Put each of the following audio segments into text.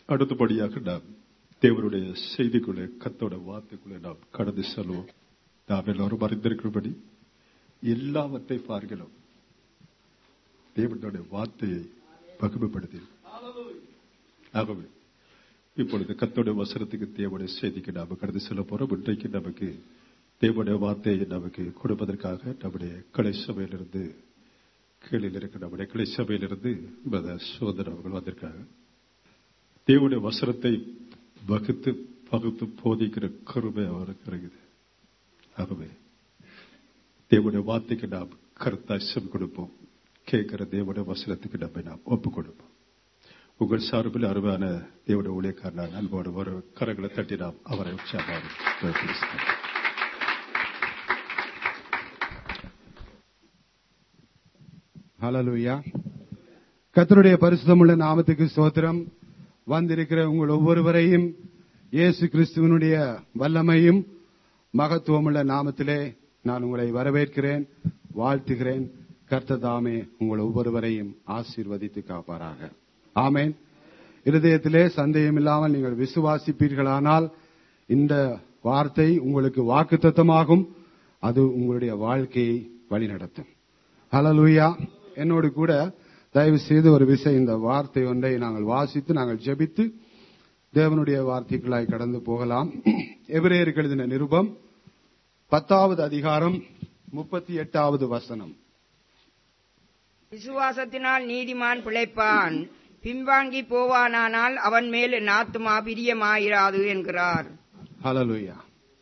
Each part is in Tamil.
அடுத்தபடியாக நாம் தேவனுடைய செய்திக்குள்ளே கத்தோட வார்த்தைக்குள்ளே நாம் கடந்து செல்வோம் நாம் எல்லோரும் அறிந்திருக்கிறபடி எல்லாவற்றை பார்க்கிறோம் தேவனுடைய வார்த்தையை பகுமைப்படுத்தி ஆகவே இப்பொழுது கத்தோட வசனத்துக்கு தேவனுடைய செய்திக்கு நாம கடந்து செல்ல போறோம் இன்றைக்கு நமக்கு தேவனுடைய வார்த்தையை நமக்கு கொடுப்பதற்காக நம்முடைய கலை சபையிலிருந்து கீழில் இருக்க நம்முடைய கிளை சபையிலிருந்து சோதரர் அவர்கள் வந்திருக்காங்க தேவனுடைய வசனத்தை வகுத்து பகுத்து போதிக்கிற கருமை அவருக்கு இருக்குது ஆகவே தேவனுடைய வார்த்தைக்கு நாம் கருத்தாய் செவி கொடுப்போம் கேட்கிற தேவனுடைய வசனத்துக்கு நம்மை நாம் ஒப்புக் கொடுப்போம் உங்கள் சார்பில் அருமையான தேவனுடைய ஊழியக்காரனாக அன்போடு ஒரு கரங்களை தட்டி நாம் அவரை உற்சாகமாக ஹalleluya கர்த்தருடைய பரிசுத்தமுள்ள நாமத்துக்கு ஸ்தோத்திரம் வந்திருக்கிற உங்கள் ஒவ்வொருவரையும் இயேசு கிறிஸ்துவனுடைய வல்லமையும் மகத்துவமுள்ள நாமத்திலே நான் உங்களை வரவேற்கிறேன் வாழ்த்துகிறேன் கர்த்ததாமே உங்கள் ஒவ்வொருவரையும் ஆசீர்வதித்து காப்பாராக ஆமேன் இருதயத்திலே சந்தேகம் இல்லாமல் நீங்கள் விசுவாசிப்பீர்களானால் இந்த வார்த்தை உங்களுக்கு வாக்குத்தத்தமாகும் அது உங்களுடைய வாழ்க்கையை வழிநடத்தும் ஹலலூயா என்னோடு கூட தயவு செய்து ஒரு விஷயம் இந்த வார்த்தை ஒன்றை நாங்கள் வாசித்து நாங்கள் ஜெபித்து தேவனுடைய வார்த்தைகளாய் கடந்து போகலாம் எபிரேயருக்கு எழுதின நிருபம் பத்தாவது அதிகாரம் முப்பத்தி எட்டாவது வசனம் விசுவாசத்தினால் நீதிமான் பிழைப்பான் பின்வாங்கி போவானானால் அவன் மேல் நாத்துமா பிரியமாயிராது என்கிறார் ஹலலுயா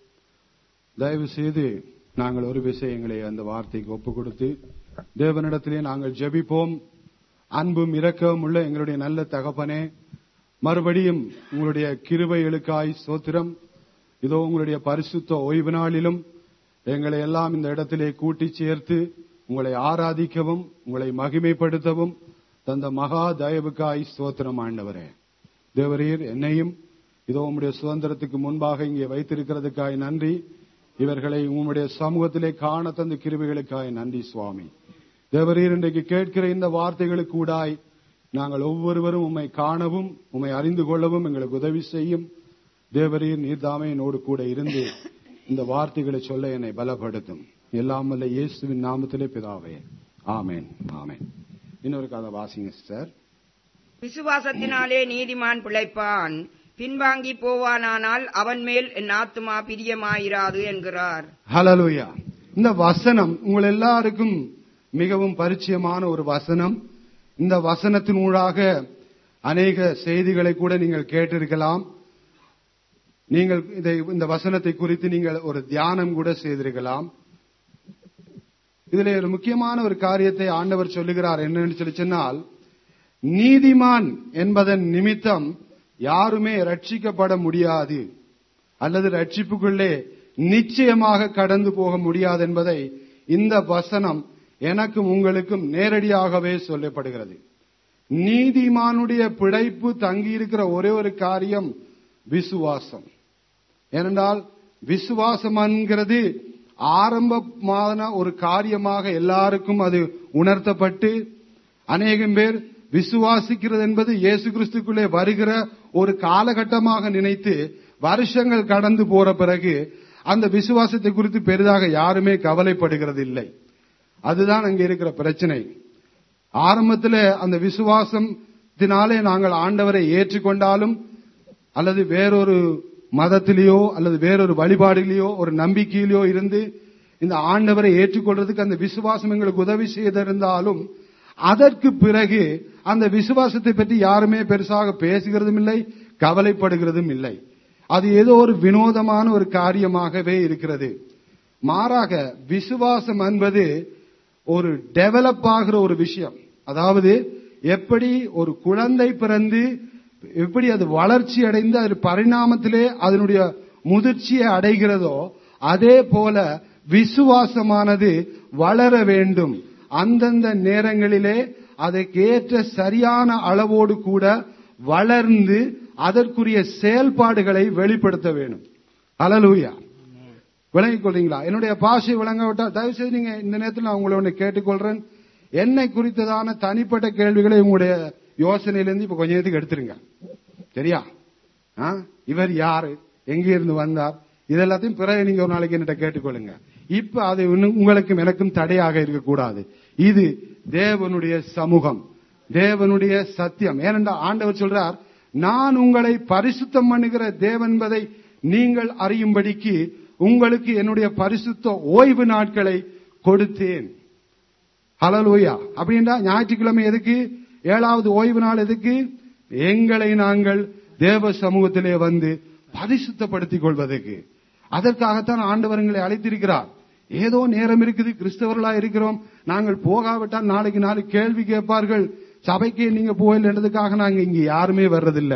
தயவு செய்து நாங்கள் ஒரு விஷயங்களை அந்த வார்த்தைக்கு ஒப்பு கொடுத்து தேவனிடத்திலே நாங்கள் ஜெபிப்போம் அன்பும் இரக்கமும் உள்ள எங்களுடைய நல்ல தகப்பனே மறுபடியும் உங்களுடைய கிருபைகளுக்காய் சோத்திரம் இதோ உங்களுடைய பரிசுத்த ஓய்வு நாளிலும் எங்களை எல்லாம் இந்த இடத்திலே கூட்டி சேர்த்து உங்களை ஆராதிக்கவும் உங்களை மகிமைப்படுத்தவும் தந்த மகா தயவுக்காய் ஸ்தோத்திரம் ஆண்டவரே தேவரீர் என்னையும் இதோ உம்முடைய சுதந்திரத்துக்கு முன்பாக இங்கே வைத்திருக்கிறதுக்காய் நன்றி இவர்களை உம்முடைய சமூகத்திலே காண தந்த கிருபைகளுக்காய் நன்றி சுவாமி தேவரீர் இன்றைக்கு கேட்கிற இந்த வார்த்தைகளுக்கு கூடாய் நாங்கள் ஒவ்வொருவரும் உம்மை காணவும் உம்மை அறிந்து கொள்ளவும் எங்களுக்கு உதவி செய்யும் தேவரீர் நீர்தாமே என்னோடு கூட இருந்து இந்த வார்த்தைகளை சொல்ல என்னை பலப்படுத்தும் எல்லாம் வல்ல இயேசுவின் நாமத்திலே பிதாவே ஆமேன் ஆமேன் இன்னொரு கதை வாசிங்க சார் விசுவாசத்தினாலே நீதிமான் பிழைப்பான் பின்வாங்கி போவானானால் அவன் மேல் என் ஆத்துமா பிரியமாயிராது என்கிறார் ஹலலுயா இந்த வசனம் உங்கள் எல்லாருக்கும் மிகவும் பரிச்சயமான ஒரு வசனம் இந்த வசனத்தின் ஊடாக அநேக செய்திகளை கூட நீங்கள் கேட்டிருக்கலாம் நீங்கள் இதை இந்த வசனத்தை குறித்து நீங்கள் ஒரு தியானம் கூட செய்திருக்கலாம் இதுல ஒரு முக்கியமான ஒரு காரியத்தை ஆண்டவர் சொல்லுகிறார் என்னன்னு சொல்லி சொன்னால் நீதிமான் என்பதன் நிமித்தம் யாருமே ரட்சிக்கப்பட முடியாது அல்லது ரட்சிப்புக்குள்ளே நிச்சயமாக கடந்து போக முடியாது என்பதை இந்த வசனம் எனக்கும் உங்களுக்கும் நேரடியாகவே சொல்லப்படுகிறது நீதிமானுடைய பிழைப்பு தங்கியிருக்கிற ஒரே ஒரு காரியம் விசுவாசம் ஏனென்றால் விசுவாசம் என்கிறது ஆரம்பமான ஒரு காரியமாக எல்லாருக்கும் அது உணர்த்தப்பட்டு அநேகம் பேர் விசுவாசிக்கிறது என்பது இயேசு கிறிஸ்துக்குள்ளே வருகிற ஒரு காலகட்டமாக நினைத்து வருஷங்கள் கடந்து போற பிறகு அந்த விசுவாசத்தை குறித்து பெரிதாக யாருமே கவலைப்படுகிறது இல்லை அதுதான் அங்க இருக்கிற பிரச்சனை ஆரம்பத்தில் அந்த விசுவாசத்தினாலே நாங்கள் ஆண்டவரை ஏற்றுக்கொண்டாலும் அல்லது வேறொரு மதத்திலேயோ அல்லது வேறொரு வழிபாடுகளையோ ஒரு நம்பிக்கையிலேயோ இருந்து இந்த ஆண்டவரை ஏற்றுக்கொள்றதுக்கு அந்த விசுவாசம் எங்களுக்கு உதவி செய்திருந்தாலும் அதற்கு பிறகு அந்த விசுவாசத்தை பற்றி யாருமே பெருசாக பேசுகிறதும் இல்லை கவலைப்படுகிறதும் இல்லை அது ஏதோ ஒரு வினோதமான ஒரு காரியமாகவே இருக்கிறது மாறாக விசுவாசம் என்பது ஒரு டெவலப் ஆகிற ஒரு விஷயம் அதாவது எப்படி ஒரு குழந்தை பிறந்து எப்படி அது வளர்ச்சி அடைந்து அது பரிணாமத்திலே அதனுடைய முதிர்ச்சியை அடைகிறதோ அதே போல விசுவாசமானது வளர வேண்டும் அந்தந்த நேரங்களிலே அதற்கேற்ற சரியான அளவோடு கூட வளர்ந்து அதற்குரிய செயல்பாடுகளை வெளிப்படுத்த வேண்டும் அலலூயா விளங்கிக் கொள்றீங்களா என்னுடைய பாஷை விளங்க விட்டா தயவு செய்து நீங்க இந்த நேரத்தில் நான் உங்களை ஒன்று கேட்டுக்கொள்றேன் என்னை குறித்ததான தனிப்பட்ட கேள்விகளை உங்களுடைய யோசனையிலிருந்து இப்ப கொஞ்ச நேரத்துக்கு எடுத்துருங்க சரியா ஆ? இவர் யாரு எங்க இருந்து வந்தார் இதெல்லாத்தையும் பிறகு நீங்க ஒரு நாளைக்கு என்கிட்ட கேட்டுக்கொள்ளுங்க இப்ப அது இன்னும் உங்களுக்கும் எனக்கும் தடையாக இருக்கக்கூடாது இது தேவனுடைய சமூகம் தேவனுடைய சத்தியம் ஏனென்றால் ஆண்டவர் சொல்றார் நான் உங்களை பரிசுத்தம் பண்ணுகிற தேவன் என்பதை நீங்கள் அறியும்படிக்கு உங்களுக்கு என்னுடைய பரிசுத்த ஓய்வு நாட்களை கொடுத்தேன் ஹலலூயா அப்படின்னா ஞாயிற்றுக்கிழமை எதுக்கு ஏழாவது ஓய்வு நாள் எதுக்கு எங்களை நாங்கள் தேவ சமூகத்திலே வந்து பரிசுத்தப்படுத்திக் கொள்வதற்கு அதற்காகத்தான் ஆண்டவர் எங்களை அழைத்திருக்கிறார் ஏதோ நேரம் இருக்குது கிறிஸ்தவர்களா இருக்கிறோம் நாங்கள் போகாவிட்டால் நாளைக்கு நாலு கேள்வி கேட்பார்கள் சபைக்கு நீங்க போயில்ன்றதுக்காக நாங்க இங்க யாருமே வர்றதில்ல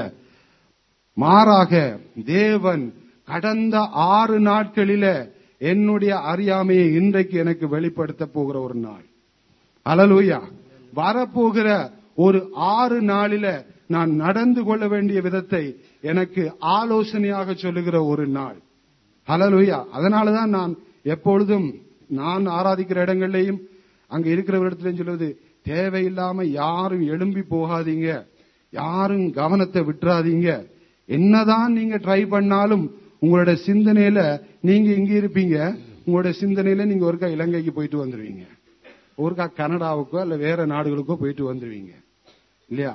மாறாக தேவன் கடந்த ஆறு நாட்களில என்னுடைய அறியாமையை இன்றைக்கு எனக்கு வெளிப்படுத்த போகிற ஒரு நாள் அலலூயா வரப்போகிற ஒரு ஆறு நாளில நான் நடந்து கொள்ள வேண்டிய விதத்தை எனக்கு ஆலோசனையாக சொல்லுகிற ஒரு நாள் அலலூயா அதனாலதான் நான் எப்பொழுதும் நான் ஆராதிக்கிற இடங்கள்லையும் அங்க இருக்கிறவரிடத்திலையும் சொல்லுவது தேவையில்லாம யாரும் எழும்பி போகாதீங்க யாரும் கவனத்தை விட்டுறாதீங்க என்னதான் நீங்க ட்ரை பண்ணாலும் உங்களோட சிந்தனையில நீங்க இங்க இருப்பீங்க உங்களோட சிந்தனையில நீங்க ஒருக்கா இலங்கைக்கு போயிட்டு வந்துருவீங்க ஒருக்கா கனடாவுக்கோ இல்ல வேற நாடுகளுக்கோ போயிட்டு வந்துருவீங்க இல்லையா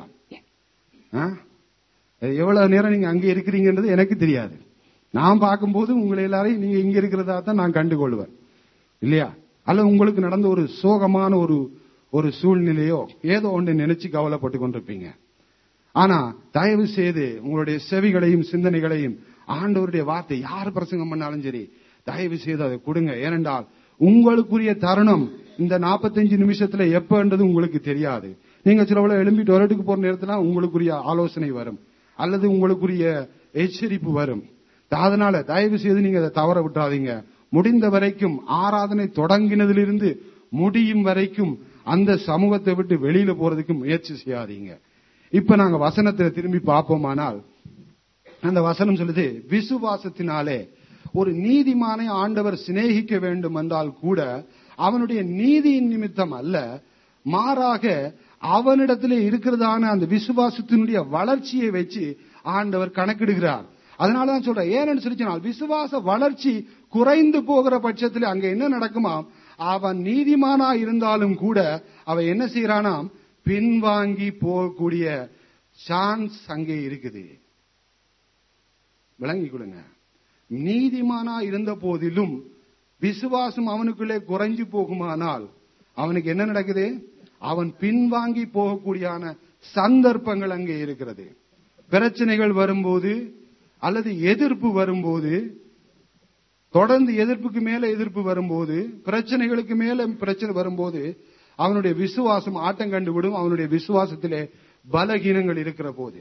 ஆ? அது எவ்வளவு நேரம் நீங்க அங்க இருக்கிறீங்கன்றது எனக்கு தெரியாது நான் பார்க்கும்போது உங்களை எல்லாரையும் நீங்க இங்க இருக்கிறதா தான் நான் கண்டுகொள்வேன் இல்லையா அல்ல உங்களுக்கு நடந்த ஒரு சோகமான ஒரு ஒரு சூழ்நிலையோ ஏதோ ஒன்று நினைச்சு கவலைப்பட்டு கொண்டிருப்பீங்க ஆனா தயவு செய்து உங்களுடைய செவிகளையும் சிந்தனைகளையும் ஆண்டவருடைய வார்த்தை யார் பிரசங்கம் பண்ணாலும் சரி தயவு செய்து அதை கொடுங்க ஏனென்றால் உங்களுக்குரிய தருணம் இந்த 45 நிமிஷத்துல எப்பன்றது உங்களுக்கு தெரியாது நீங்க சிலவுல எழும்பிட்டு வரட்டுக்கு போற நேரத்துல உங்களுக்குரிய ஆலோசனை வரும் அல்லது உங்களுக்குரிய எச்சரிப்பு வரும் அதனால தயவு செய்து நீங்க அதை தவற விட்டுறாதீங்க முடிந்த வரைக்கும் ஆராதனை தொடங்கினதிலிருந்து முடியும் வரைக்கும் அந்த சமூகத்தை விட்டு வெளியில போறதுக்கு முயற்சி செய்யாதீங்க இப்ப நாங்க வசனத்தை திரும்பி பார்ப்போமானால் அந்த வசனம் சொல்லுது விசுவாசத்தினாலே ஒரு நீதிமானை ஆண்டவர் சிநேகிக்க வேண்டும் என்றால் கூட அவனுடைய நீதியின் நிமித்தம் அல்ல மாறாக அவனிடத்திலே இருக்கிறதான அந்த விசுவாசத்தினுடைய வளர்ச்சியை வச்சு ஆண்டவர் கணக்கிடுகிறார் அதனாலதான் சொல்றேன் ஏன்னு சொல்லிச்சுனால் விசுவாச வளர்ச்சி குறைந்து போகிற பட்சத்தில் அங்க என்ன நடக்குமாம் அவன் நீதிமானா இருந்தாலும் கூட அவன் என்ன செய்யறானாம் பின்வாங்கி போகக்கூடிய சான்ஸ் அங்கே இருக்குது விளங்கி கொடுங்க நீதிமானா இருந்த போதிலும் விசுவாசம் அவனுக்குள்ளே குறைஞ்சு போகுமானால் அவனுக்கு என்ன நடக்குது அவன் பின்வாங்கி போகக்கூடியான சந்தர்ப்பங்கள் அங்கே இருக்கிறது பிரச்சனைகள் வரும்போது அல்லது எதிர்ப்பு வரும்போது தொடர்ந்து எதிர்ப்புக்கு மேல எதிர்ப்பு வரும்போது பிரச்சனைகளுக்கு மேல பிரச்சனை வரும்போது அவனுடைய விசுவாசம் ஆட்டம் கண்டு விடும் அவனுடைய விசுவாசத்திலே பலகீனங்கள் இருக்கிற போது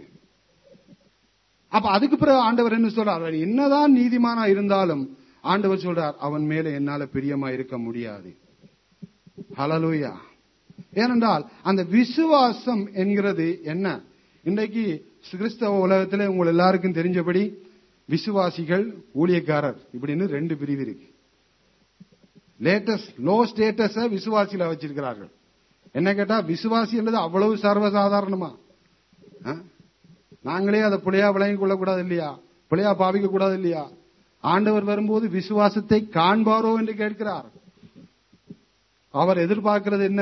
அப்ப அதுக்கு பிறகு ஆண்டவர் என்ன சொல்றார் அவன் என்னதான் நீதிமானா இருந்தாலும் ஆண்டவர் சொல்றார் அவன் மேல என்னால பிரியமா இருக்க முடியாது ஹலலூயா ஏனென்றால் அந்த விசுவாசம் என்கிறது என்ன இன்றைக்கு கிறிஸ்தவ உலகத்துல உங்கள் எல்லாருக்கும் தெரிஞ்சபடி விசுவாசிகள் ஊழியக்காரர் இப்படின்னு ரெண்டு பிரிவு இருக்கு லேட்டஸ்ட் லோ ஸ்டேட்டஸ விசுவாசியில வச்சிருக்கிறார்கள் என்ன கேட்டா விசுவாசி என்பது அவ்வளவு சர்வசாதாரணமா ஆ? நாங்களே அதை புள்ளையா விளங்கிக் கொள்ளக்கூடாது இல்லையா புள்ளையா பாவிக்க கூடாது இல்லையா ஆண்டவர் வரும்போது விசுவாசத்தை காண்பாரோ என்று கேட்கிறார் அவர் எதிர்பார்க்கிறது என்ன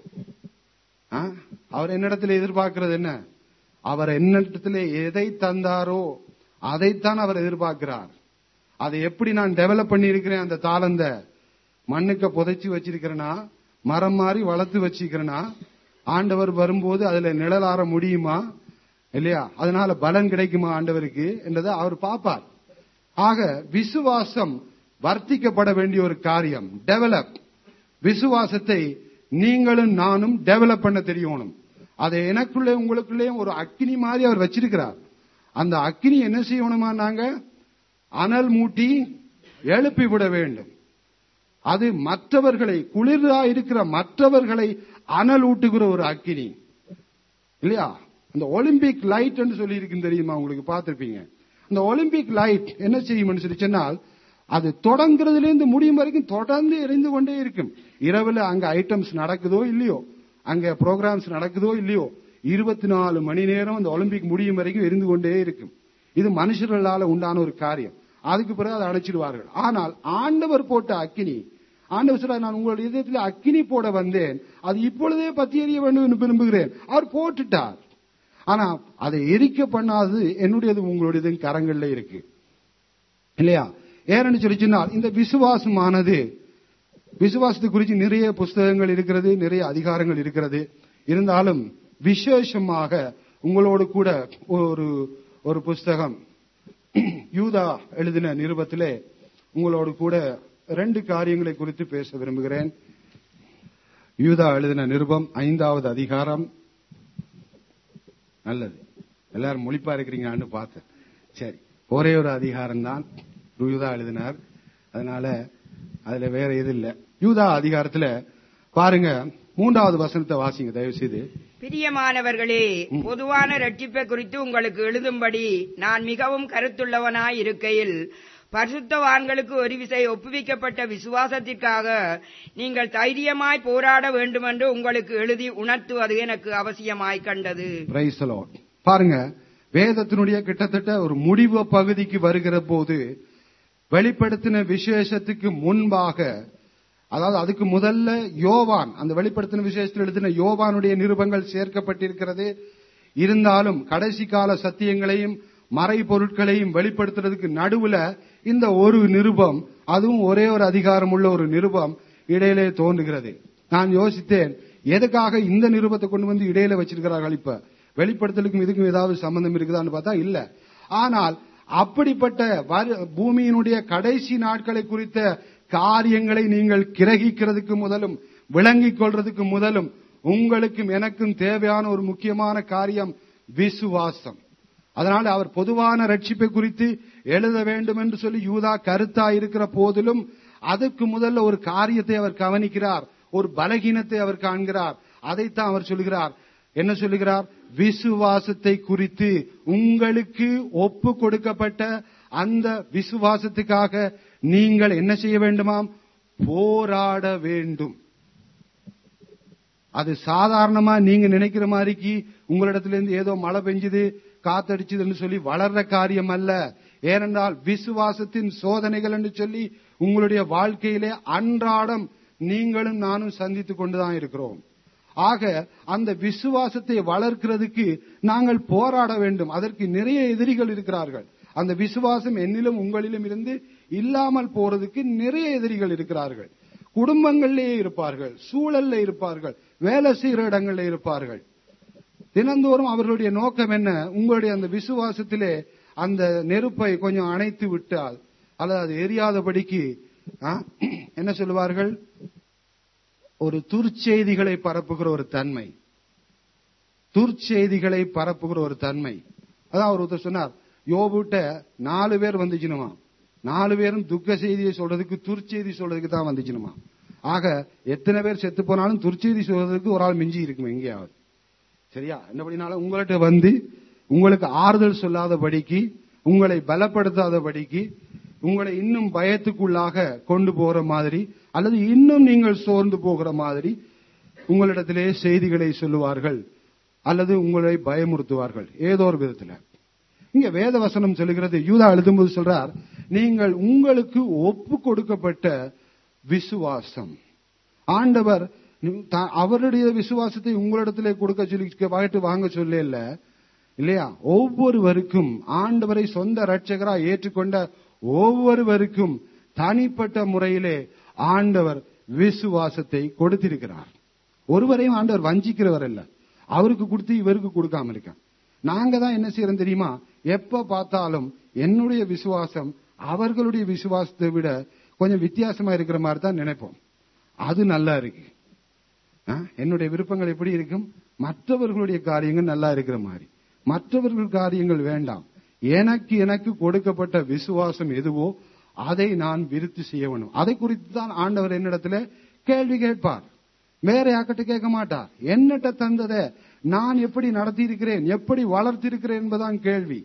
ஆ? அவர் என்னிடத்தில் எதிர்பார்க்கிறது என்ன அவர் என்னிடத்தில் எதை தந்தாரோ அதைத்தான் அவர் எதிர்பார்க்கிறார் அதை எப்படி நான் டெவலப் பண்ணி இருக்கிறேன் அந்த தாளந்த மண்ணுக்க புதைச்சு வச்சிருக்கிறேனா மரம் மாதிரி வளர்த்து வச்சிருக்கிறேனா ஆண்டவர் வரும்போது அதுல நிழலாற முடியுமா இல்லையா அதனால பலன் கிடைக்குமா ஆண்டவருக்கு என்றதை அவர் பார்ப்பார் ஆக விசுவாசம் வர்த்திக்கப்பட வேண்டிய ஒரு காரியம் டெவலப் விசுவாசத்தை நீங்களும் நானும் டெவலப் பண்ண தெரியணும் அதை எனக்குள்ளே உங்களுக்குள்ளேயும் ஒரு அக்கினி மாதிரி அவர் வச்சிருக்கிறார் அந்த அக்கினி என்ன செய்யணுமா நாங்க அனல் மூட்டி எழுப்பி விட வேண்டும் அது மற்றவர்களை குளிரா இருக்கிற மற்றவர்களை அனல் ஊட்டுகிற ஒரு அக்கினி இல்லையா அந்த ஒலிம்பிக் லைட் சொல்லி இருக்கு தெரியுமா உங்களுக்கு பார்த்திருப்பீங்க அந்த ஒலிம்பிக் லைட் என்ன செய்யும் சொல்லி சொன்னால் அது தொடங்குறதுல இருந்து முடியும் வரைக்கும் தொடர்ந்து எரிந்து கொண்டே இருக்கும் இரவுல அங்க ஐட்டம்ஸ் நடக்குதோ இல்லையோ அங்க ப்ரோக்ராம்ஸ் நடக்குதோ இல்லையோ இருபத்தி நாலு மணி நேரம் அந்த ஒலிம்பிக் முடியும் வரைக்கும் எரிந்து கொண்டே இருக்கும் இது மனுஷர்களால உண்டான ஒரு காரியம் அதுக்கு பிறகு அதை அணைச்சிடுவார்கள் ஆனால் ஆண்டவர் போட்ட அக்கினி ஆண்டவர் சொல்றார் நான் உங்களுடைய இதயத்தில் அக்கினி போட வந்தேன் அது இப்பொழுதே பத்தி எறிய வேண்டும் என்று விரும்புகிறேன் அவர் போட்டுட்டார் ஆனா அதை எரிக்க பண்ணாதது என்னுடையது உங்களுடையது கரங்கள்ல இருக்கு இல்லையா ஏன்னு சொல்லி சொன்னால் இந்த விசுவாசமானது விசுவாசத்தை குறித்து நிறைய புஸ்தகங்கள் இருக்கிறது நிறைய அதிகாரங்கள் இருக்கிறது இருந்தாலும் விசேஷமாக உங்களோடு கூட ஒரு ஒரு புஸ்தகம் யூதா எழுதின நிருபத்திலே உங்களோடு கூட ரெண்டு காரியங்களை குறித்து பேச விரும்புகிறேன் யூதா எழுதின நிருபம் ஐந்தாவது அதிகாரம் நல்லது எல்லாரும் மொழிப்பா இருக்கிறீங்களான்னு பார்த்தேன் சரி ஒரே ஒரு அதிகாரம் தான் யூதா எழுதினார் அதனால அதுல வேற எது இல்ல யூதா அதிகாரத்துல பாருங்க மூன்றாவது வசனத்தை வாசிங்க தயவு செய்து பிரியமானவர்களே பொதுவான ரட்சிப்பை குறித்து உங்களுக்கு எழுதும்படி நான் மிகவும் கருத்துள்ளவனாய் இருக்கையில் பரிசுத்தவான்களுக்கு ஒரு விசை ஒப்புவிக்கப்பட்ட விசுவாசத்திற்காக நீங்கள் தைரியமாய் போராட வேண்டுமென்று உங்களுக்கு எழுதி உணர்த்துவது எனக்கு அவசியமாய் கண்டது Praise the Lord. பாருங்க வேதத்தினுடைய கிட்டத்தட்ட ஒரு முடிவு பகுதிக்கு வருகிற போது வெளிப்படுத்தின விசேஷத்துக்கு முன்பாக அதாவது அதுக்கு முதல்ல யோவான் அந்த வெளிப்படுத்தின விசேஷத்தில் எழுதின யோவானுடைய நிருபங்கள் சேர்க்கப்பட்டிருக்கிறது இருந்தாலும் கடைசி கால சத்தியங்களையும் மறை பொருட்களையும் வெளிப்படுத்துறதுக்கு நடுவுல இந்த ஒரு நிருபம் அதுவும் ஒரே ஒரு அதிகாரம் உள்ள ஒரு நிருபம் இடையிலே தோன்றுகிறது நான் யோசித்தேன் எதுக்காக இந்த நிருபத்தை கொண்டு வந்து இடையில வச்சிருக்கிறார்கள் இப்ப வெளிப்படுத்தலுக்கும் இதுக்கும் ஏதாவது சம்பந்தம் இருக்குதான்னு பார்த்தா இல்ல ஆனால் அப்படிப்பட்ட வரு- பூமியினுடைய கடைசி நாட்களை குறித்த காரியங்களை நீங்கள் கிரகிக்கிறதுக்கு முதலும் விளங்கிக் கொள்றதுக்கு முதலும் உங்களுக்கும் எனக்கும் தேவையான ஒரு முக்கியமான காரியம் விசுவாசம் அதனால அவர் பொதுவான ரட்சிப்பை குறித்து எழுத வேண்டும் என்று சொல்லி யூதா கருத்தா இருக்கிற போதிலும் அதற்கு முதல்ல ஒரு காரியத்தை அவர் கவனிக்கிறார் ஒரு பலகீனத்தை அவர் காண்கிறார் அதைத்தான் அவர் சொல்கிறார் என்ன சொல்லுகிறார் விசுவாசத்தை குறித்து உங்களுக்கு ஒப்பு கொடுக்கப்பட்ட அந்த விசுவாசத்துக்காக நீங்கள் என்ன செய்ய வேண்டுமாம் போராட வேண்டும் அது சாதாரணமா நீங்க நினைக்கிற மாதிரிக்கு உங்களிடத்துல இருந்து ஏதோ மழை பெஞ்சுது காத்தடிச்சதுன்னு சொல்லி வளர்ற காரியம் அல்ல ஏனென்றால் விசுவாசத்தின் சோதனைகள் என்று சொல்லி உங்களுடைய வாழ்க்கையிலே அன்றாடம் நீங்களும் நானும் சந்தித்துக் கொண்டுதான் இருக்கிறோம் ஆக அந்த விசுவாசத்தை வளர்க்கிறதுக்கு நாங்கள் போராட வேண்டும் அதற்கு நிறைய எதிரிகள் இருக்கிறார்கள் அந்த விசுவாசம் என்னிலும் உங்களிலும் இருந்து இல்லாமல் போறதுக்கு நிறைய எதிரிகள் இருக்கிறார்கள் குடும்பங்களிலேயே இருப்பார்கள் சூழல்ல இருப்பார்கள் வேலை செய்யற இடங்கள்ல இருப்பார்கள் தினந்தோறும் அவர்களுடைய நோக்கம் என்ன உங்களுடைய அந்த விசுவாசத்திலே அந்த நெருப்பை கொஞ்சம் அணைத்து விட்டால் அல்லது அது எரியாதபடிக்கு ஆ, என்ன சொல்லுவார்கள் ஒரு துர்ச்செய்திகளை பரப்புகிற ஒரு தன்மை துர்ச்செய்திகளை பரப்புகிற ஒரு தன்மை அதான் அவர் ஒருத்தர் சொன்னார் யோபுட்ட நாலு பேர் வந்துச்சுனுமா நாலு பேரும் துக்க செய்தியை சொல்றதுக்கு துர்ச்செய்தி சொல்றதுக்கு தான் வந்துச்சுனுமா ஆக எத்தனை பேர் செத்து போனாலும் துர்ச்செய்தி சொல்றதுக்கு ஒரு ஆள் மிஞ்சி இருக்குமே எங்கேயாவது சரியா என்னபடினாலும் உங்கள்கிட்ட வந்து உங்களுக்கு ஆறுதல் சொல்லாதபடிக்கு உங்களை பலப்படுத்தாதபடிக்கு உங்களை இன்னும் பயத்துக்குள்ளாக கொண்டு போகிற மாதிரி அல்லது இன்னும் நீங்கள் சோர்ந்து போகிற மாதிரி உங்களிடத்திலே செய்திகளை சொல்லுவார்கள் அல்லது உங்களை பயமுறுத்துவார்கள் ஏதோ ஒரு விதத்துல இங்க வேத வசனம் சொல்லுகிறது யூதா எழுதும்போது சொல்றார் நீங்கள் உங்களுக்கு ஒப்பு கொடுக்கப்பட்ட விசுவாசம் ஆண்டவர் நீ- தா- அவருடைய விசுவாசத்தை உங்களிடத்திலே கொடுக்க சொல்லி வாங்கிட்டு வாங்க சொல்ல இல்ல இல்லையா ஒவ்வொருவருக்கும் ஆண்டவரை சொந்த ரட்சகராய் ஏற்றுக்கொண்ட ஒவ்வொருவருக்கும் தனிப்பட்ட முறையிலே ஆண்டவர் விசுவாசத்தை கொடுத்திருக்கிறார் ஒருவரையும் ஆண்டவர் வஞ்சிக்கிறவர் இல்ல அவருக்கு கொடுத்து இவருக்கு கொடுக்காம இருக்கான் நாங்க தான் என்ன செய்யறோம் தெரியுமா எப்ப பார்த்தாலும் என்னுடைய விசுவாசம் அவர்களுடைய விசுவாசத்தை விட கொஞ்சம் வித்தியாசமா இருக்கிற மாதிரி தான் நினைப்போம் அது நல்லா இருக்கு ஆ, என்னுடைய விருப்பங்கள் எப்படி இருக்கும் மற்றவர்களுடைய காரியங்கள் நல்லா இருக்கிற மாதிரி மற்றவர்கள் காரியங்கள் வேண்டாம் எனக்கு எனக்கு கொடுக்கப்பட்ட விசுவாசம் எதுவோ அதை நான் விருத்தி செய்ய வேண்டும் அதை குறித்து தான் ஆண்டவர் என்னிடத்துல கேள்வி கேட்பார் வேற யாக்கிட்ட கேட்க மாட்டார் என்னட்ட தந்ததை நான் எப்படி நடத்தி இருக்கிறேன் எப்படி வளர்த்திருக்கிறேன் என்பதான் கேள்வி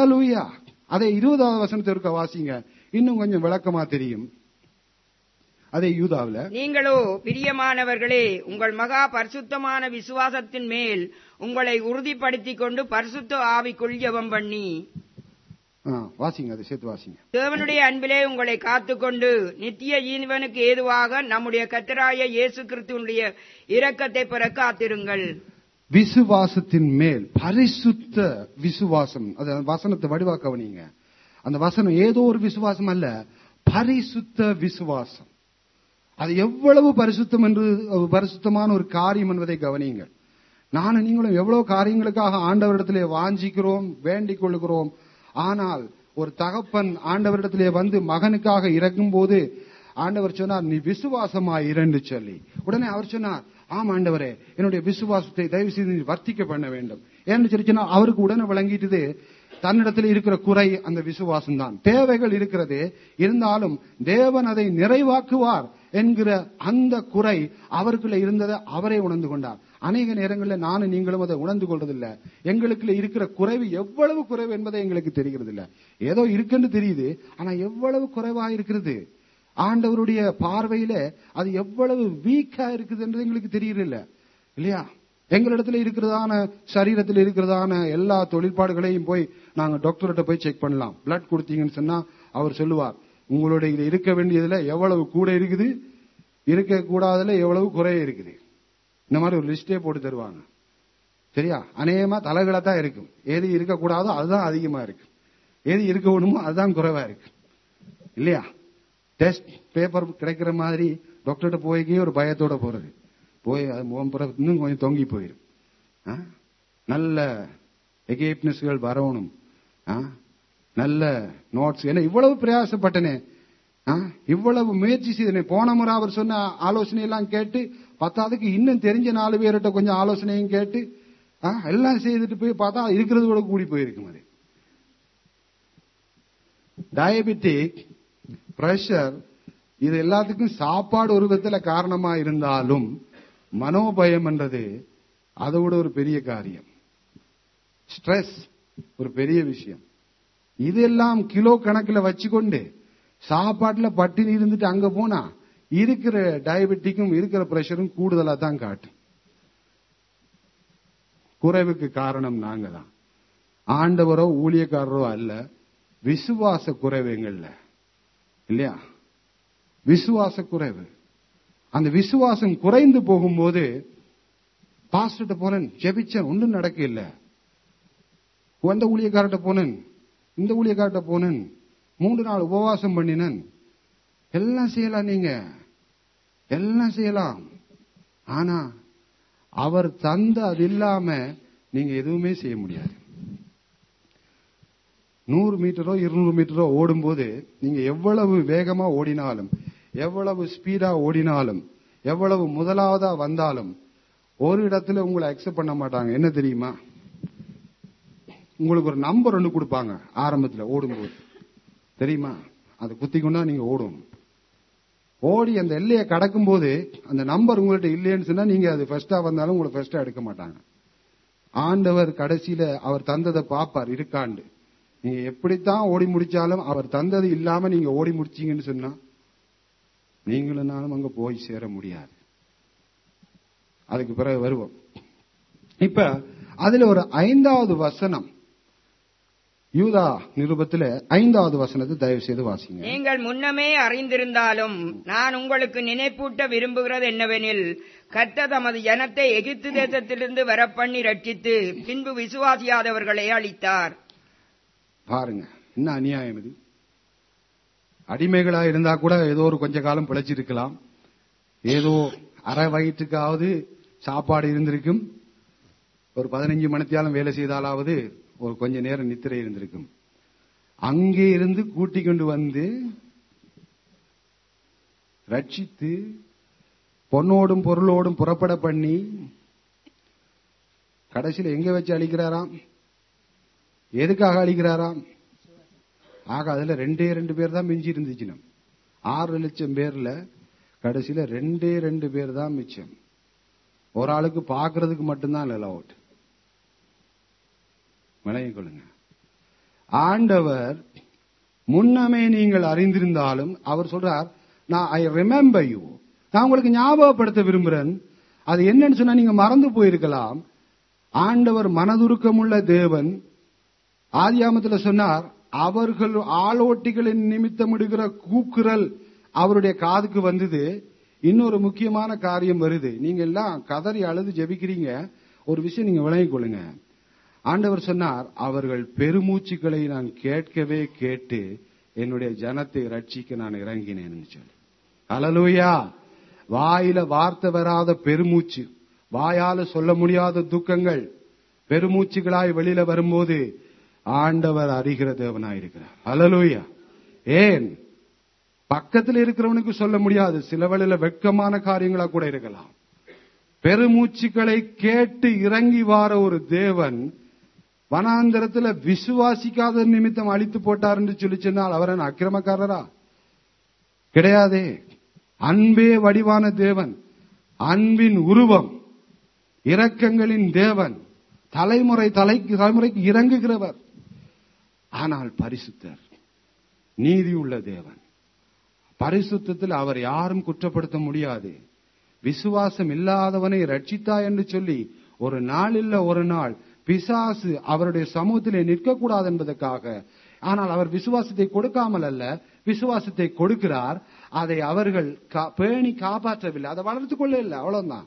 அலலூயா அதை இருபதாவது வசனத்தை இருக்க வாசிங்க இன்னும் கொஞ்சம் விளக்கமா தெரியும் அதே யூதாவுல நீங்களோ பிரியமானவர்களே உங்கள் மகா பரிசுத்தமான விசுவாசத்தின் மேல் உங்களை உறுதிப்படுத்திக் கொண்டு பரிசுத்த ஆவிக்குள் ஜெபம் பண்ணி ஆ, வாசிங்க அதை சேர்த்து வாசிங்க தேவனுடைய அன்பிலே உங்களை காத்துக்கொண்டு நித்திய ஜீவனுக்கு ஏதுவாக நம்முடைய கத்தராய இயேசு கிறிஸ்துவனுடைய இரக்கத்தை பெற காத்திருங்கள் விசுவாசத்தின் மேல் பரிசுத்த விசுவாசம் அது வசனத்தை வடிவா கவனிங்க அந்த வசனம் ஏதோ ஒரு விசுவாசம் அல்ல பரிசுத்த விசுவாசம் அது எவ்வளவு பரிசுத்தம் என்று ஒரு பரிசுத்தமான ஒரு காரியம் என்பதை கவனியுங்கள் நானும் நீங்களும் எவ்வளவு காரியங்களுக்காக ஆண்டவரிடத்திலே வாஞ்சிக்கிறோம் வேண்டிக் கொள்கிறோம் ஆனால் ஒரு தகப்பன் ஆண்டவரிடத்திலே வந்து மகனுக்காக இறக்கும் போது ஆண்டவர் சொன்னார் நீ விசுவாசமாய் இரண்டு சொல்லி உடனே அவர் சொன்னார் ஆம் ஆண்டவரே என்னுடைய விசுவாசத்தை தயவு செய்து நீ வர்த்திக்க பண்ண வேண்டும் ஏன்னு சொல்லி சொன்னா அவருக்கு உடனே விளங்கிட்டது தன்னிடத்தில் இருக்கிற குறை அந்த விசுவாசம் தான் தேவைகள் இருக்கிறது இருந்தாலும் தேவன் அதை நிறைவாக்குவார் என்கிற அந்த குறை அவருக்குள்ள இருந்ததை அவரே உணர்ந்து கொண்டார் அநேக நேரங்களில் நானும் நீங்களும் அதை உணர்ந்து கொள்றதில்ல எங்களுக்குள்ள இருக்கிற குறைவு எவ்வளவு குறைவு என்பதை எங்களுக்கு தெரிகிறது இல்ல ஏதோ இருக்குன்னு தெரியுது ஆனா எவ்வளவு குறைவா இருக்கிறது ஆண்டவருடைய பார்வையில அது எவ்வளவு வீக்கா இருக்குது என்று எங்களுக்கு தெரியல இல்லையா எங்களிடத்துல இருக்கிறதான சரீரத்தில் இருக்கிறதான எல்லா தொழிற்பாடுகளையும் போய் நாங்க டாக்டர்கிட்ட போய் செக் பண்ணலாம் பிளட் கொடுத்தீங்கன்னு சொன்னா அவர் சொல்லுவார் உங்களுடைய இதுல இருக்க வேண்டியதுல எவ்வளவு கூட இருக்குது இருக்க கூடாதுல எவ்வளவு குறைய இருக்குது இந்த மாதிரி ஒரு லிஸ்டே போட்டு தருவாங்க சரியா அநேகமா தலைகளை தான் இருக்கும் எது இருக்கக்கூடாதோ அதுதான் அதிகமா இருக்கு எது இருக்க வேணுமோ அதுதான் குறைவா இருக்கு இல்லையா டெஸ்ட் பேப்பர் கிடைக்கிற மாதிரி டாக்டர்கிட்ட போய்க்கே ஒரு பயத்தோட போறது போய் அது முகம் புற இன்னும் கொஞ்சம் தொங்கி போயிடும் ஆ? நல்ல எகேப்னஸ்கள் வரணும் ஆ? நல்ல நோட்ஸ் ஏன்னா இவ்வளவு பிரயாசப்பட்டனே ஆ? இவ்வளவு முயற்சி செய்தனே போன முறை அவர் சொன்ன ஆலோசனை எல்லாம் கேட்டு பத்தாவதுக்கு இன்னும் தெரிஞ்ச நாலு பேர்கிட்ட கொஞ்சம் ஆலோசனையும் கேட்டு ஆ, எல்லாம் செய்துட்டு போய் பார்த்தா இருக்கிறது கூட கூடி போயிருக்கும் அது டயபெட்டிக் பிரஷர் இது எல்லாத்துக்கும் சாப்பாடு ஒரு விதத்துல காரணமா இருந்தாலும் மனோபயம் என்றது அதை விட ஒரு பெரிய காரியம் ஸ்ட்ரெஸ் ஒரு பெரிய விஷயம் இதெல்லாம் கிலோ கணக்குல வச்சுக்கொண்டு சாப்பாட்டுல பட்டினி இருந்துட்டு அங்க போனா இருக்கிற டயபெட்டிக்கும் இருக்கிற பிரஷரும் கூடுதலா தான் காட்டும் குறைவுக்கு காரணம் நாங்க தான் ஆண்டவரோ ஊழியக்காரரோ அல்ல விசுவாச குறைவு எங்கள்ல இல்லையா விசுவாச குறைவு அந்த விசுவாசம் குறைந்து போகும்போது பாஸ்டர்கிட்ட போனேன் ஜெபிச்சேன் ஒன்றும் நடக்க இல்ல அந்த ஊழியக்காரர்கிட்ட போனேன் இந்த ஊழியக்காரர்கிட்ட போனேன் மூன்று நாள் உபவாசம் பண்ணினேன் எல்லாம் செய்யலாம் நீங்க எல்லாம் செய்யலாம் ஆனா அவர் தந்த அது இல்லாம நீங்க எதுவுமே செய்ய முடியாது நூறு மீட்டரோ இருநூறு மீட்டரோ ஓடும்போது நீங்க எவ்வளவு வேகமா ஓடினாலும் எவ்வளவு ஸ்பீடா ஓடினாலும் எவ்வளவு முதலாவதா வந்தாலும் ஒரு இடத்துல உங்களை அக்செப்ட் பண்ண மாட்டாங்க என்ன தெரியுமா உங்களுக்கு ஒரு நம்பர் ஒன்று கொடுப்பாங்க ஆரம்பத்துல ஓடும்போது தெரியுமா அதை குத்தி கொண்டா நீங்க ஓடணும் ஓடி அந்த எல்லையை கடக்கும் போது அந்த நம்பர் உங்கள்ட்ட இல்லைன்னு சொன்னா நீங்க அது ஃபர்ஸ்டா வந்தாலும் உங்களை ஃபர்ஸ்டா எடுக்க மாட்டாங்க ஆண்டவர் கடைசியில அவர் தந்ததை பாப்பார் இருக்காண்டு நீங்க எப்படித்தான் ஓடி முடிச்சாலும் அவர் தந்தது இல்லாம நீங்க ஓடி முடிச்சீங்கன்னு சொன்னா நீங்களும் நானும் அங்க போய் சேர முடியாது அதுக்கு பிறகு வருவோம் இப்ப அதுல ஒரு ஐந்தாவது வசனம் யூதா நிருபத்துல ஐந்தாவது வசனத்தை தயவு செய்து வாசிங்க நீங்கள் முன்னமே அறிந்திருந்தாலும் நான் உங்களுக்கு நினைப்பூட்ட விரும்புகிறது என்னவெனில் கர்த்தர் தமது ஜனத்தை எகிப்து தேசத்திலிருந்து வரப்பண்ணி ரட்சித்து பின்பு விசுவாசியாதவர்களை அளித்தார் பாருங்க என்ன அநியாயம் இது அடிமைகளா இருந்தா கூட ஏதோ ஒரு கொஞ்ச காலம் பிழைச்சிருக்கலாம் ஏதோ அரை வயிற்றுக்காவது சாப்பாடு இருந்திருக்கும் ஒரு பதினஞ்சு மணித்தியாலும் வேலை செய்தாலாவது ஒரு கொஞ்ச நேரம் நித்திரை இருந்திருக்கும் அங்கே இருந்து கூட்டிக் கொண்டு வந்து ரட்சித்து பொன்னோடும் பொருளோடும் புறப்பட பண்ணி கடைசியில் எங்க வச்சு அழிக்கிறாராம் எதுக்காக அழிக்கிறாராம் ஆக அதுல ரெண்டே ரெண்டு பேர் தான் மிஞ்சி இருந்துச்சு ஆறு லட்சம் பேர்ல கடைசியில ரெண்டே ரெண்டு பேர் தான் மிச்சம் ஒரு ஆளுக்கு பாக்குறதுக்கு மட்டும்தான் அவுட் விளங்கிக் கொள்ளுங்க ஆண்டவர் முன்னமே நீங்கள் அறிந்திருந்தாலும் அவர் சொல்றார் நான் ஐ ரிமெம்பர் யூ நான் உங்களுக்கு ஞாபகப்படுத்த விரும்புறேன் அது என்னன்னு சொன்னா நீங்க மறந்து போயிருக்கலாம் ஆண்டவர் மனதுருக்கமுள்ள தேவன் ஆதியாமத்துல சொன்னார் அவர்கள் ஆளோட்டிகளின் நிமித்தமிடுகிற கூக்குரல் அவருடைய காதுக்கு வந்தது இன்னொரு முக்கியமான காரியம் வருது நீங்க எல்லாம் கதறி அழுது ஜெபிக்கிறீங்க ஒரு விஷயம் நீங்க விளங்கிக் கொள்ளுங்க ஆண்டவர் சொன்னார் அவர்கள் பெருமூச்சுக்களை நான் கேட்கவே கேட்டு என்னுடைய ஜனத்தை ரட்சிக்க நான் இறங்கினேன்னு சொல்லி அலலூயா வாயில வார்த்தை வராத பெருமூச்சு வாயால சொல்ல முடியாத துக்கங்கள் பெருமூச்சுகளாய் வெளியில வரும்போது ஆண்டவர் அறிகிற தேவனாயிருக்கிறார் அலலூயா ஏன் பக்கத்தில் இருக்கிறவனுக்கு சொல்ல முடியாது சில வேளையில வெட்கமான காரியங்களா கூட இருக்கலாம் பெருமூச்சுக்களை கேட்டு இறங்கி வார ஒரு தேவன் வனாந்தரத்துல விசுவாசிக்காத நிமித்தம் அழித்து போட்டார் என்று சொல்லி சொன்னால் அவர் என்ன அக்கிரமக்காரரா கிடையாதே அன்பே வடிவான தேவன் அன்பின் உருவம் இரக்கங்களின் தேவன் தலைமுறை தலைக்கு தலைமுறைக்கு இறங்குகிறவர் ஆனால் பரிசுத்தர் நீதி உள்ள தேவன் பரிசுத்தத்தில் அவர் யாரும் குற்றப்படுத்த முடியாது விசுவாசம் இல்லாதவனை ரட்சித்தா என்று சொல்லி ஒரு நாள் இல்ல ஒரு நாள் பிசாசு அவருடைய சமூகத்திலே நிற்கக்கூடாது என்பதற்காக ஆனால் அவர் விசுவாசத்தை கொடுக்காமல் அல்ல விசுவாசத்தை கொடுக்கிறார் அதை அவர்கள் கா- பேணி காப்பாற்றவில்லை அதை வளர்த்துக் கொள்ள இல்லை அவ்வளவுதான்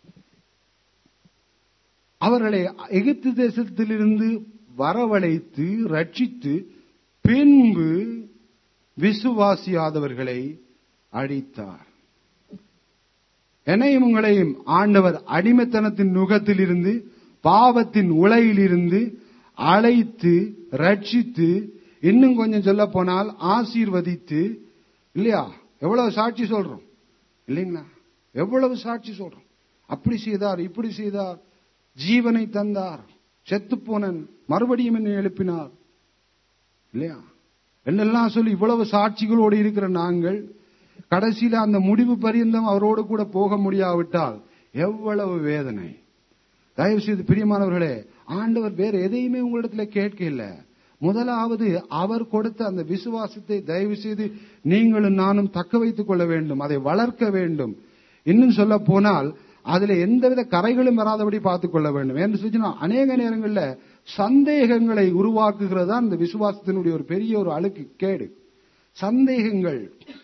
அவர்களை எகிப்து தேசத்திலிருந்து வரவழைத்து ரட்சித்து பின்பு விசுவாசியாதவர்களை அழித்தார் என்னையும் உங்களையும் ஆண்டவர் அடிமைத்தனத்தின் நுகத்திலிருந்து பாவத்தின் உலையிலிருந்து அழைத்து ரட்சித்து இன்னும் கொஞ்சம் சொல்ல போனால் ஆசீர்வதித்து இல்லையா எவ்வளவு சாட்சி சொல்றோம் இல்லைங்களா எவ்வளவு சாட்சி சொல்றோம் அப்படி செய்தார் இப்படி செய்தார் ஜீவனை தந்தார் செத்துப்போனன் மறுபடியும் என்னை எழுப்பினார் இல்லையா என்னெல்லாம் சொல்லி இவ்வளவு சாட்சிகளோடு இருக்கிற நாங்கள் கடைசியில அந்த முடிவு பரியந்தம் அவரோடு கூட போக முடியாவிட்டால் எவ்வளவு வேதனை தயவு செய்து பிரியமானவர்களே ஆண்டவர் வேற எதையுமே உங்களிடத்துல கேட்க இல்ல முதலாவது அவர் கொடுத்த அந்த விசுவாசத்தை தயவு செய்து நீங்களும் நானும் தக்க வைத்துக் கொள்ள வேண்டும் அதை வளர்க்க வேண்டும் இன்னும் சொல்ல போனால் அதுல எந்தவித கரைகளும் வராதபடி பார்த்துக் கொள்ள வேண்டும் என்று சொல்லிச்சுன்னா அநேக நேரங்கள்ல சந்தேகங்களை உருவாக்குகிறது தான் இந்த விசுவாசத்தினுடைய ஒரு பெரிய ஒரு அழுக்கு கேடு சந்தேகங்கள்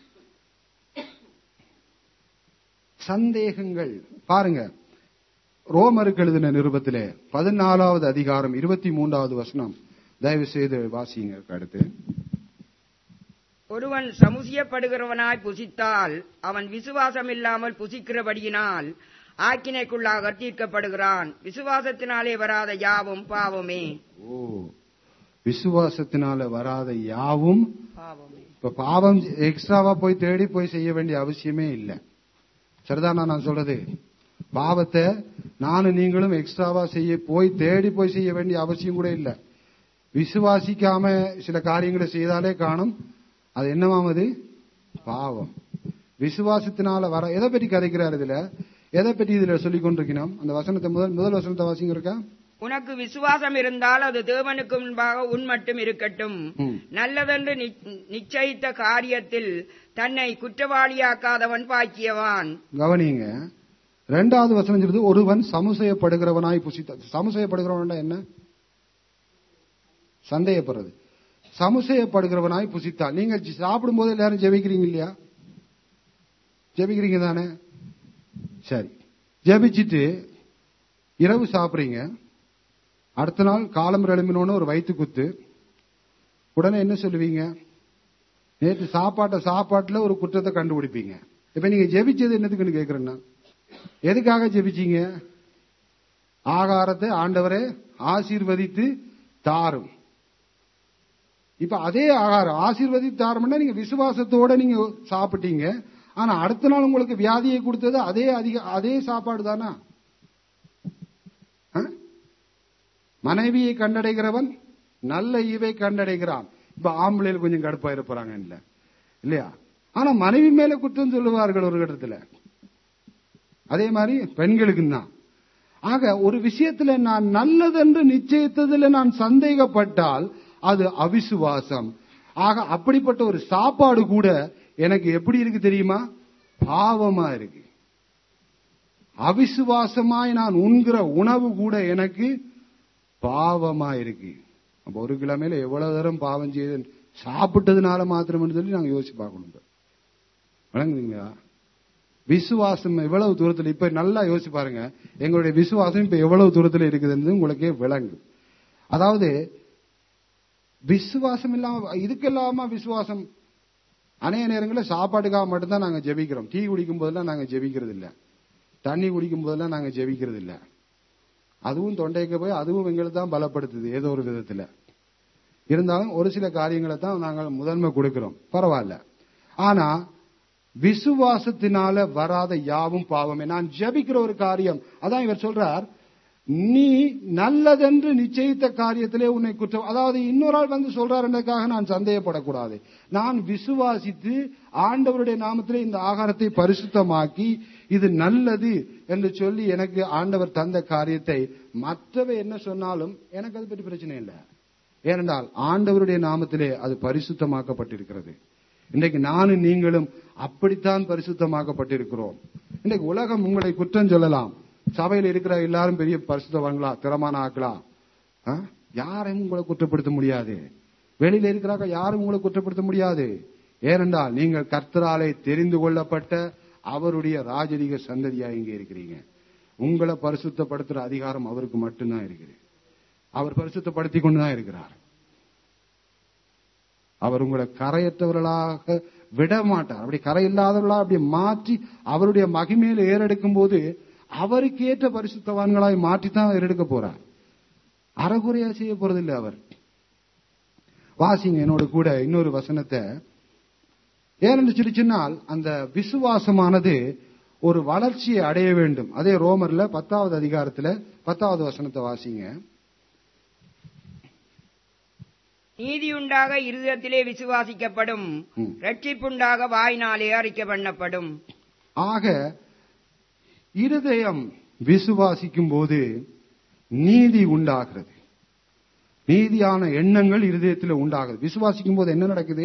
சந்தேகங்கள் பாருங்க ரோமருக்கு எழுதின நிருபத்திலே பதினாலாவது அதிகாரம் இருபத்தி மூன்றாவது வசனம் தயவு செய்து வாசிங்க அடுத்து ஒருவன் சமுசியப்படுகிறவனாய் புசித்தால் அவன் விசுவாசம் இல்லாமல் புசிக்கிறபடியினால் ஆக்கினைக்குள்ளாக தீர்க்கப்படுகிறான் விசுவாசத்தினாலே வராத யாவும் பாவமே ஓ விசுவாசத்தினால வராத யாவும் பாவமே இப்ப பாவம் எக்ஸ்ட்ராவா போய் தேடி போய் செய்ய வேண்டிய அவசியமே இல்லை சரிதானா நான் சொல்றது பாவத்தை நானும் நீங்களும் எக்ஸ்ட்ராவா செய்ய போய் தேடி போய் செய்ய வேண்டிய அவசியம் கூட இல்லை விசுவாசிக்காம சில காரியங்களை செய்தாலே காணும் அது என்னவாமது பாவம் விசுவாசத்தினால வர எதை பற்றி கதைக்கிறார் இதுல எதை பற்றி இதுல சொல்லிக் கொண்டிருக்கணும் அந்த வசனத்தை முதல் முதல் வசனத்தை வாசிங்க இருக்கா உனக்கு விசுவாசம் இருந்தால் அது தேவனுக்கு முன்பாக உன் மட்டும் இருக்கட்டும் ம். நல்லதென்று நி- நிச்சயித்த காரியத்தில் தன்னை குற்றவாளியாக்காதவன் பாக்கியவான் கவனிங்க ரெண்டாவது வசனம் சொல்றது ஒருவன் சமுசயப்படுகிறவனாய் புசித்த சமுசயப்படுகிறவன் என்ன சந்தேகப்படுறது சமுசயப்படுகிறவனாய் புசித்தால் நீங்க சாப்பிடும் போது எல்லாரும் ஜெபிக்கிறீங்க இல்லையா ஜெபிக்கிறீங்க தானே சரி ஜெபிச்சிட்டு இரவு சாப்பிடுறீங்க அடுத்த நாள் காலம் எழும்பினோன்னு ஒரு வயிற்று குத்து உடனே என்ன சொல்லுவீங்க நேற்று சாப்பாட்டை சாப்பாட்டுல ஒரு குற்றத்தை கண்டுபிடிப்பீங்க இப்ப நீங்க ஜெபிச்சது என்னதுக்குன்னு கேக்குறேன்னா எதுக்காக ஜெபிச்சீங்க ஆகாரத்தை ஆண்டவரே ஆசீர்வதித்து தாரும் இப்ப அதே ஆகாரம் ஆசீர்வதித்து தாரும்னா நீங்க விசுவாசத்தோட நீங்க சாப்பிட்டீங்க ஆனா அடுத்த நாள் உங்களுக்கு வியாதியை கொடுத்தது அதே அதிக அதே சாப்பாடு தானா ஆ? மனைவியை கண்டடைகிறவன் நல்ல ஈவை கண்டடைகிறான் இப்ப ஆம்பளையில் கொஞ்சம் கடுப்பா இருப்பாங்க இல்ல இல்லையா ஆனா மனைவி மேல குற்றம் சொல்லுவார்கள் ஒரு கட்டத்துல அதே மாதிரி பெண்களுக்கு தான் ஆக ஒரு விஷயத்துல நான் நல்லதென்று நிச்சயித்ததுல நான் சந்தேகப்பட்டால் அது அவிசுவாசம் ஆக அப்படிப்பட்ட ஒரு சாப்பாடு கூட எனக்கு எப்படி இருக்கு தெரியுமா பாவமா இருக்கு அவிசுவாசமாய் நான் உண்கிற உணவு கூட எனக்கு பாவமா இருக்கு அப்ப ஒரு கிழமையில எவ்வளவு தரம் பாவம் செய்து சாப்பிட்டதுனால மாத்திரம்னு சொல்லி நாங்க யோசிச்சு பார்க்கணும் இப்ப. விளங்குதுங்களா விசுவாசம் எவ்வளவு தூரத்துல இப்ப நல்லா யோசிச்சு பாருங்க எங்களுடைய விசுவாசம் இப்ப எவ்வளவு தூரத்துல இருக்குதுன்னு உங்களுக்கே விளங்கும் அதாவது விசுவாசம் இல்லாம இதுக்கு இல்லாம விசுவாசம் அநேக நேரங்களில் சாப்பாட்டுக்காக மட்டும்தான் நாங்க ஜெபிக்கிறோம் டீ குடிக்கும் போதெல்லாம் நாங்க ஜெபிக்கிறது இல்ல தண்ணி குடிக்கும் போதெல்லாம் நாங்க ஜெபிக்கிறது இல்ல அதுவும் தொண்டைக்கு போய் அதுவும் எங்களை தான் பலப்படுத்துது ஏதோ ஒரு விதத்துல இருந்தாலும் ஒரு சில காரியங்களை தான் நாங்கள் முதன்மை கொடுக்கிறோம் பரவாயில்ல ஆனா விசுவாசத்தினால வராத யாவும் பாவமே நான் ஜெபிக்கிற ஒரு காரியம் அதான் இவர் சொல்றார் நீ நல்லதென்று நிச்சயித்த காரியத்திலே உன்னை குற்றம் அதாவது இன்னொரு ஆள் வந்து சொல்றாருன்றதுக்காக நான் சந்தேகப்படக்கூடாது நான் விசுவாசித்து ஆண்டவருடைய நாமத்திலே இந்த ஆகாரத்தை பரிசுத்தமாக்கி இது நல்லது என்று சொல்லி எனக்கு ஆண்டவர் தந்த காரியத்தை மற்றவை என்ன சொன்னாலும் எனக்கு அது பற்றி பிரச்சனை இல்லை ஏனென்றால் ஆண்டவருடைய நாமத்திலே அது பரிசுத்தமாக்கப்பட்டிருக்கிறது இன்றைக்கு நானும் நீங்களும் அப்படித்தான் பரிசுத்தமாக்கப்பட்டிருக்கிறோம் இன்றைக்கு உலகம் உங்களை குற்றம் சொல்லலாம் சபையில் இருக்கிற எல்லாரும் பெரிய பரிசுத்தவான்களா திறமான ஆக்களா ஆ? யாரையும் உங்களை குற்றப்படுத்த முடியாது வெளியில இருக்கிறாங்க யாரும் உங்களை குற்றப்படுத்த முடியாது ஏனென்றால் நீங்கள் கர்த்தராலே தெரிந்து கொள்ளப்பட்ட அவருடைய ராஜரீக சந்ததியா இங்கே இருக்கிறீங்க உங்களை பரிசுத்தப்படுத்துற அதிகாரம் அவருக்கு மட்டும்தான் இருக்குது அவர் பரிசுத்தப்படுத்தி கொண்டுதான் இருக்கிறார் அவர் உங்களை கரையற்றவர்களாக விட மாட்டார் அப்படி கரை இல்லாதவர்களா அப்படி மாற்றி அவருடைய மகிமையில ஏறெடுக்கும் போது அவருக்கு ஏற்ற பரிசுத்தவான்களாய் மாற்றித்தான் ஏறெடுக்க போறார் அறகுறையா செய்ய போறதில்லை அவர் வாசிங்க என்னோட கூட இன்னொரு வசனத்தை ஏனென்று சொல்லி சொன்னால் அந்த விசுவாசமானது ஒரு வளர்ச்சியை அடைய வேண்டும் அதே ரோமர்ல பத்தாவது அதிகாரத்துல பத்தாவது வசனத்தை வாசிங்க நீதியுண்டாக இருதயத்திலே விசுவாசிக்கப்படும் ம். ரட்சிப்புண்டாக வாய்னாலே அறிக்கை பண்ணப்படும் ஆக இருதயம் விசுவாசிக்கும் போது நீதி உண்டாகிறது நீதியான எண்ணங்கள் இருதயத்தில் உண்டாகுது விசுவாசிக்கும் போது என்ன நடக்குது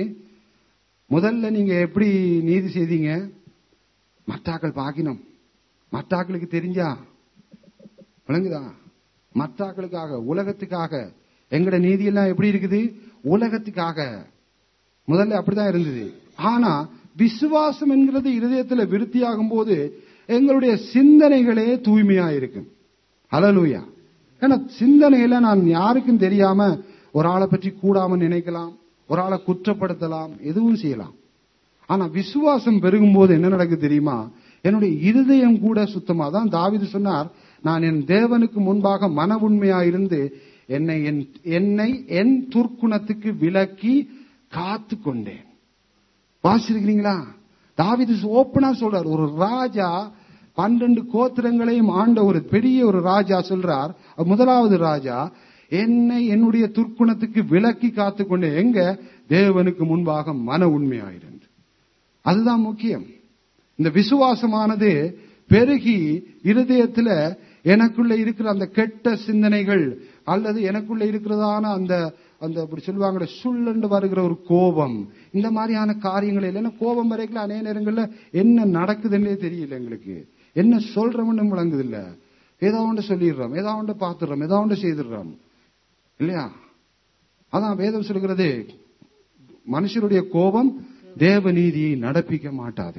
முதல்ல நீங்க எப்படி நீதி செய்தீங்க மற்றாக்கள் பாக்கினோம் மற்றாக்களுக்கு தெரிஞ்சா விளங்குதா மற்றாக்களுக்காக உலகத்துக்காக எங்கட நீதி எல்லாம் எப்படி இருக்குது உலகத்துக்காக முதல்ல அப்படிதான் இருந்தது ஆனா விசுவாசம் என்கிறது இருதயத்துல விருத்தியாகும் போது எங்களுடைய சிந்தனைகளே தூய்மையா இருக்கும் ஹalleluya ஏன்னா சிந்தனையில நான் யாருக்கும் தெரியாம ஒரு ஆளை பற்றி கூடாம நினைக்கலாம் ஒரு ஆளை குற்றப்படுத்தலாம் எதுவும் செய்யலாம் ஆனா விசுவாசம் பெருகும் போது என்ன நடக்குது தெரியுமா என்னுடைய இருதயம் கூட சுத்தமா தான் தாவீது சொன்னார் நான் என் தேவனுக்கு முன்பாக மன உண்மையாயிருந்து என்னை என் என்னை என் துர்க்குணத்துக்கு விலக்கி காத்து கொண்டேன் வாசிருக்கிறீங்களா தாவீது ஓப்பனா சொல்றார் ஒரு ராஜா பன்னெண்டு கோத்திரங்களையும் ஆண்ட ஒரு பெரிய ஒரு ராஜா சொல்றார் முதலாவது ராஜா என்னை என்னுடைய துர்க்குணத்துக்கு விலக்கி காத்து கொண்டேன் எங்க தேவனுக்கு முன்பாக மன உண்மையாயிருந்து அதுதான் முக்கியம் இந்த விசுவாசமானது பெருகி இருதயத்துல எனக்குள்ள இருக்கிற அந்த கெட்ட சிந்தனைகள் அல்லது எனக்குள்ள இருக்கிறதான அந்த அந்த அப்படி சொல்லுவாங்க சுள்ளண்டு வருகிற ஒரு கோபம் இந்த மாதிரியான காரியங்கள் இல்லைன்னா கோபம் வரைக்கும் அநேக நேரங்கள்ல என்ன நடக்குதுன்னே தெரியல எங்களுக்கு என்ன சொல்றோம்னு விளங்குது இல்ல ஏதோ ஒன்று சொல்லிடுறோம் ஏதோ ஒன்று பார்த்துடுறோம் ஏதோ ஒன்று செய்துடுறோம் இல்லையா அதான் வேதம் சொல்கிறது மனுஷருடைய கோபம் தேவ நீதியை நடப்பிக்க மாட்டாது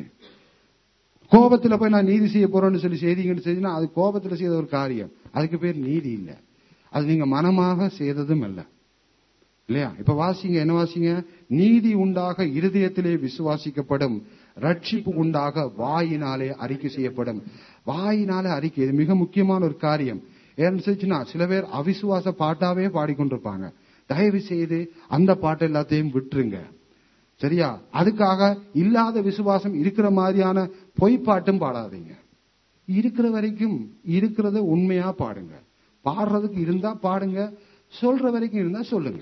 கோபத்துல போய் நான் நீதி செய்ய போறேன்னு சொல்லி செய்தீங்கன்னு செஞ்சா அது கோபத்துல செய்த ஒரு காரியம் அதுக்கு பேர் நீதி இல்ல அது நீங்க மனமாக செய்ததும் அல்ல இல்லையா இப்ப வாசிங்க என்ன வாசிங்க நீதி உண்டாக இருதயத்திலே விசுவாசிக்கப்படும் ரட்சிப்பு உண்டாக வாயினாலே அறிக்கை செய்யப்படும் வாயினாலே அறிக்கை இது மிக முக்கியமான ஒரு காரியம் ஏன்னு சொல்லிச்சுன்னா சில பேர் அவிசுவாச பாட்டாவே பாடிக்கொண்டிருப்பாங்க தயவு செய்து அந்த பாட்டு எல்லாத்தையும் விட்டுருங்க சரியா அதுக்காக இல்லாத விசுவாசம் இருக்கிற மாதிரியான பொய்ப்பாட்டும் பாடாதீங்க இருக்கிற வரைக்கும் இருக்கிறத உண்மையா பாடுங்க பாடுறதுக்கு இருந்தா பாடுங்க சொல்ற வரைக்கும் இருந்தா சொல்லுங்க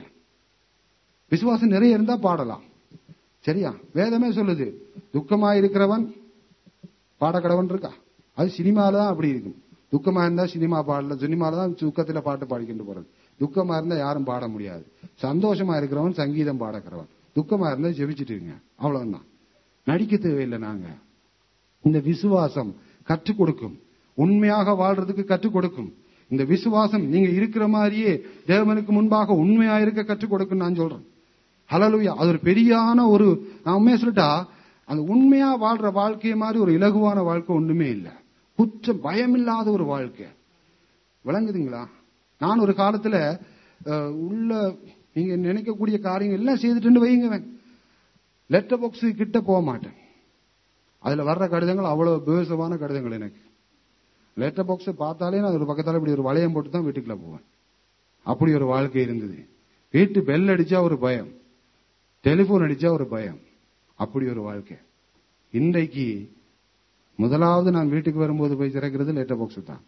விசுவாசம் நிறைய இருந்தா பாடலாம் சரியா வேதமே சொல்லுது துக்கமா இருக்கிறவன் பாடக்கடவன் இருக்கா அது சினிமால தான் அப்படி இருக்கும் துக்கமா இருந்தா சினிமா பாடல சினிமால தான் துக்கத்துல பாட்டு பாடிக்கிட்டு போறது துக்கமா இருந்தா யாரும் பாட முடியாது சந்தோஷமா இருக்கிறவன் சங்கீதம் பாடக்கிறவன் துக்கமா இருந்தா ஜெபிச்சுட்டு இருங்க அவ்வளவுதான் நடிக்க தேவையில்லை நாங்க இந்த விசுவாசம் கற்றுக் கொடுக்கும் உண்மையாக வாழ்றதுக்கு கற்றுக் கொடுக்கும் இந்த விசுவாசம் நீங்க இருக்கிற மாதிரியே தேவனுக்கு முன்பாக உண்மையா இருக்க கற்றுக் கொடுக்கும் நான் சொல்றேன் ஹலலுயா அது ஒரு பெரியான ஒரு நான் உண்மையா சொல்லிட்டா அந்த உண்மையா வாழ்ற வாழ்க்கைய மாதிரி ஒரு இலகுவான வாழ்க்கை ஒண்ணுமே இல்லை குற்றம் பயமில்லாத ஒரு வாழ்க்கை விளங்குதுங்களா நான் ஒரு காலத்துல அஹ், உள்ள நீங்க நினைக்கக்கூடிய காரியங்கள் எல்லாம் செய்துட்டு வைங்க லெட்டர் பாக்ஸ் கிட்ட போக மாட்டேன் அதுல வர்ற கடிதங்கள் அவ்வளவு பேசமான கடிதங்கள் எனக்கு லெட்டர் பாக்ஸ் பார்த்தாலே நான் ஒரு பக்கத்தால இப்படி ஒரு வளையம் போட்டு தான் வீட்டுக்குள்ள போவேன் அப்படி ஒரு வாழ்க்கை இருந்தது வீட்டு பெல் அடிச்சா ஒரு பயம் டெலிபோன் அடிச்சா ஒரு பயம் அப்படி ஒரு வாழ்க்கை இன்றைக்கு முதலாவது நான் வீட்டுக்கு வரும்போது போய் திறக்கிறது லெட்டர் பாக்ஸ் தான்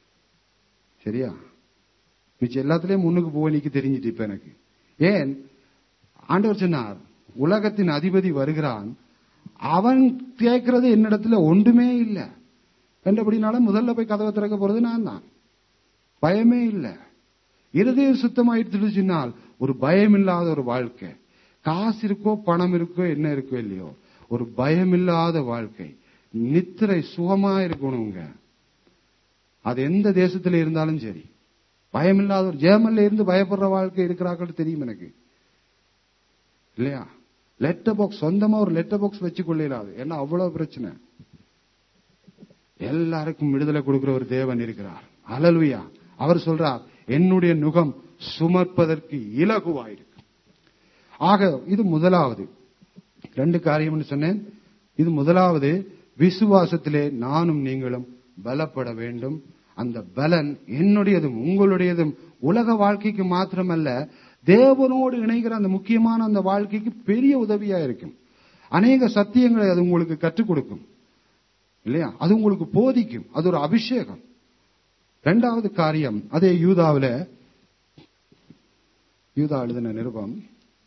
சரியா மிச்சம் எல்லாத்துலயும் முன்னுக்கு போய் நிக்க தெரிஞ்சிட்டு இப்ப எனக்கு ஏன் ஆண்டவர் சொன்னார் உலகத்தின் அதிபதி வருகிறான் அவன் கேட்கறது என்னிடத்துல ஒன்றுமே இல்ல என்றபடினால முதல்ல போய் கதவை திறக்க போறது நான் தான் பயமே இல்ல இருதயம் சுத்தமாயிட்டு சொன்னால் ஒரு பயம் இல்லாத ஒரு வாழ்க்கை காசு இருக்கோ பணம் இருக்கோ என்ன இருக்கோ இல்லையோ ஒரு பயம் இல்லாத வாழ்க்கை நித்திரை சுகமா இருக்கணுங்க அது எந்த தேசத்துல இருந்தாலும் சரி பயமில்லாத ஒரு ஜெர்மன்ல இருந்து பயப்படுற வாழ்க்கை இருக்கிறார்கள் தெரியும் எனக்கு இல்லையா லெட்டர் பாக்ஸ் சொந்தமா ஒரு லெட்டர் பாக்ஸ் வச்சு கொள்ளாது ஏன்னா அவ்வளவு பிரச்சனை எல்லாருக்கும் விடுதலை கொடுக்கிற ஒரு தேவன் இருக்கிறார் அலலுயா அவர் சொல்றார் என்னுடைய நுகம் சுமப்பதற்கு இலகுவாயிருக்கு ஆக இது முதலாவது ரெண்டு காரியம்னு சொன்னேன் இது முதலாவது விசுவாசத்திலே நானும் நீங்களும் பலப்பட வேண்டும் அந்த பலன் என்னுடையதும் உங்களுடையதும் உலக வாழ்க்கைக்கு மாத்திரமல்ல தேவனோடு இணைகிற அந்த முக்கியமான அந்த வாழ்க்கைக்கு பெரிய உதவியா இருக்கும் அநேக சத்தியங்களை அது உங்களுக்கு கற்றுக் கொடுக்கும் இல்லையா அது உங்களுக்கு போதிக்கும் அது ஒரு அபிஷேகம் இரண்டாவது காரியம் அதே யூதாவில யூதா எழுதின நிருபம்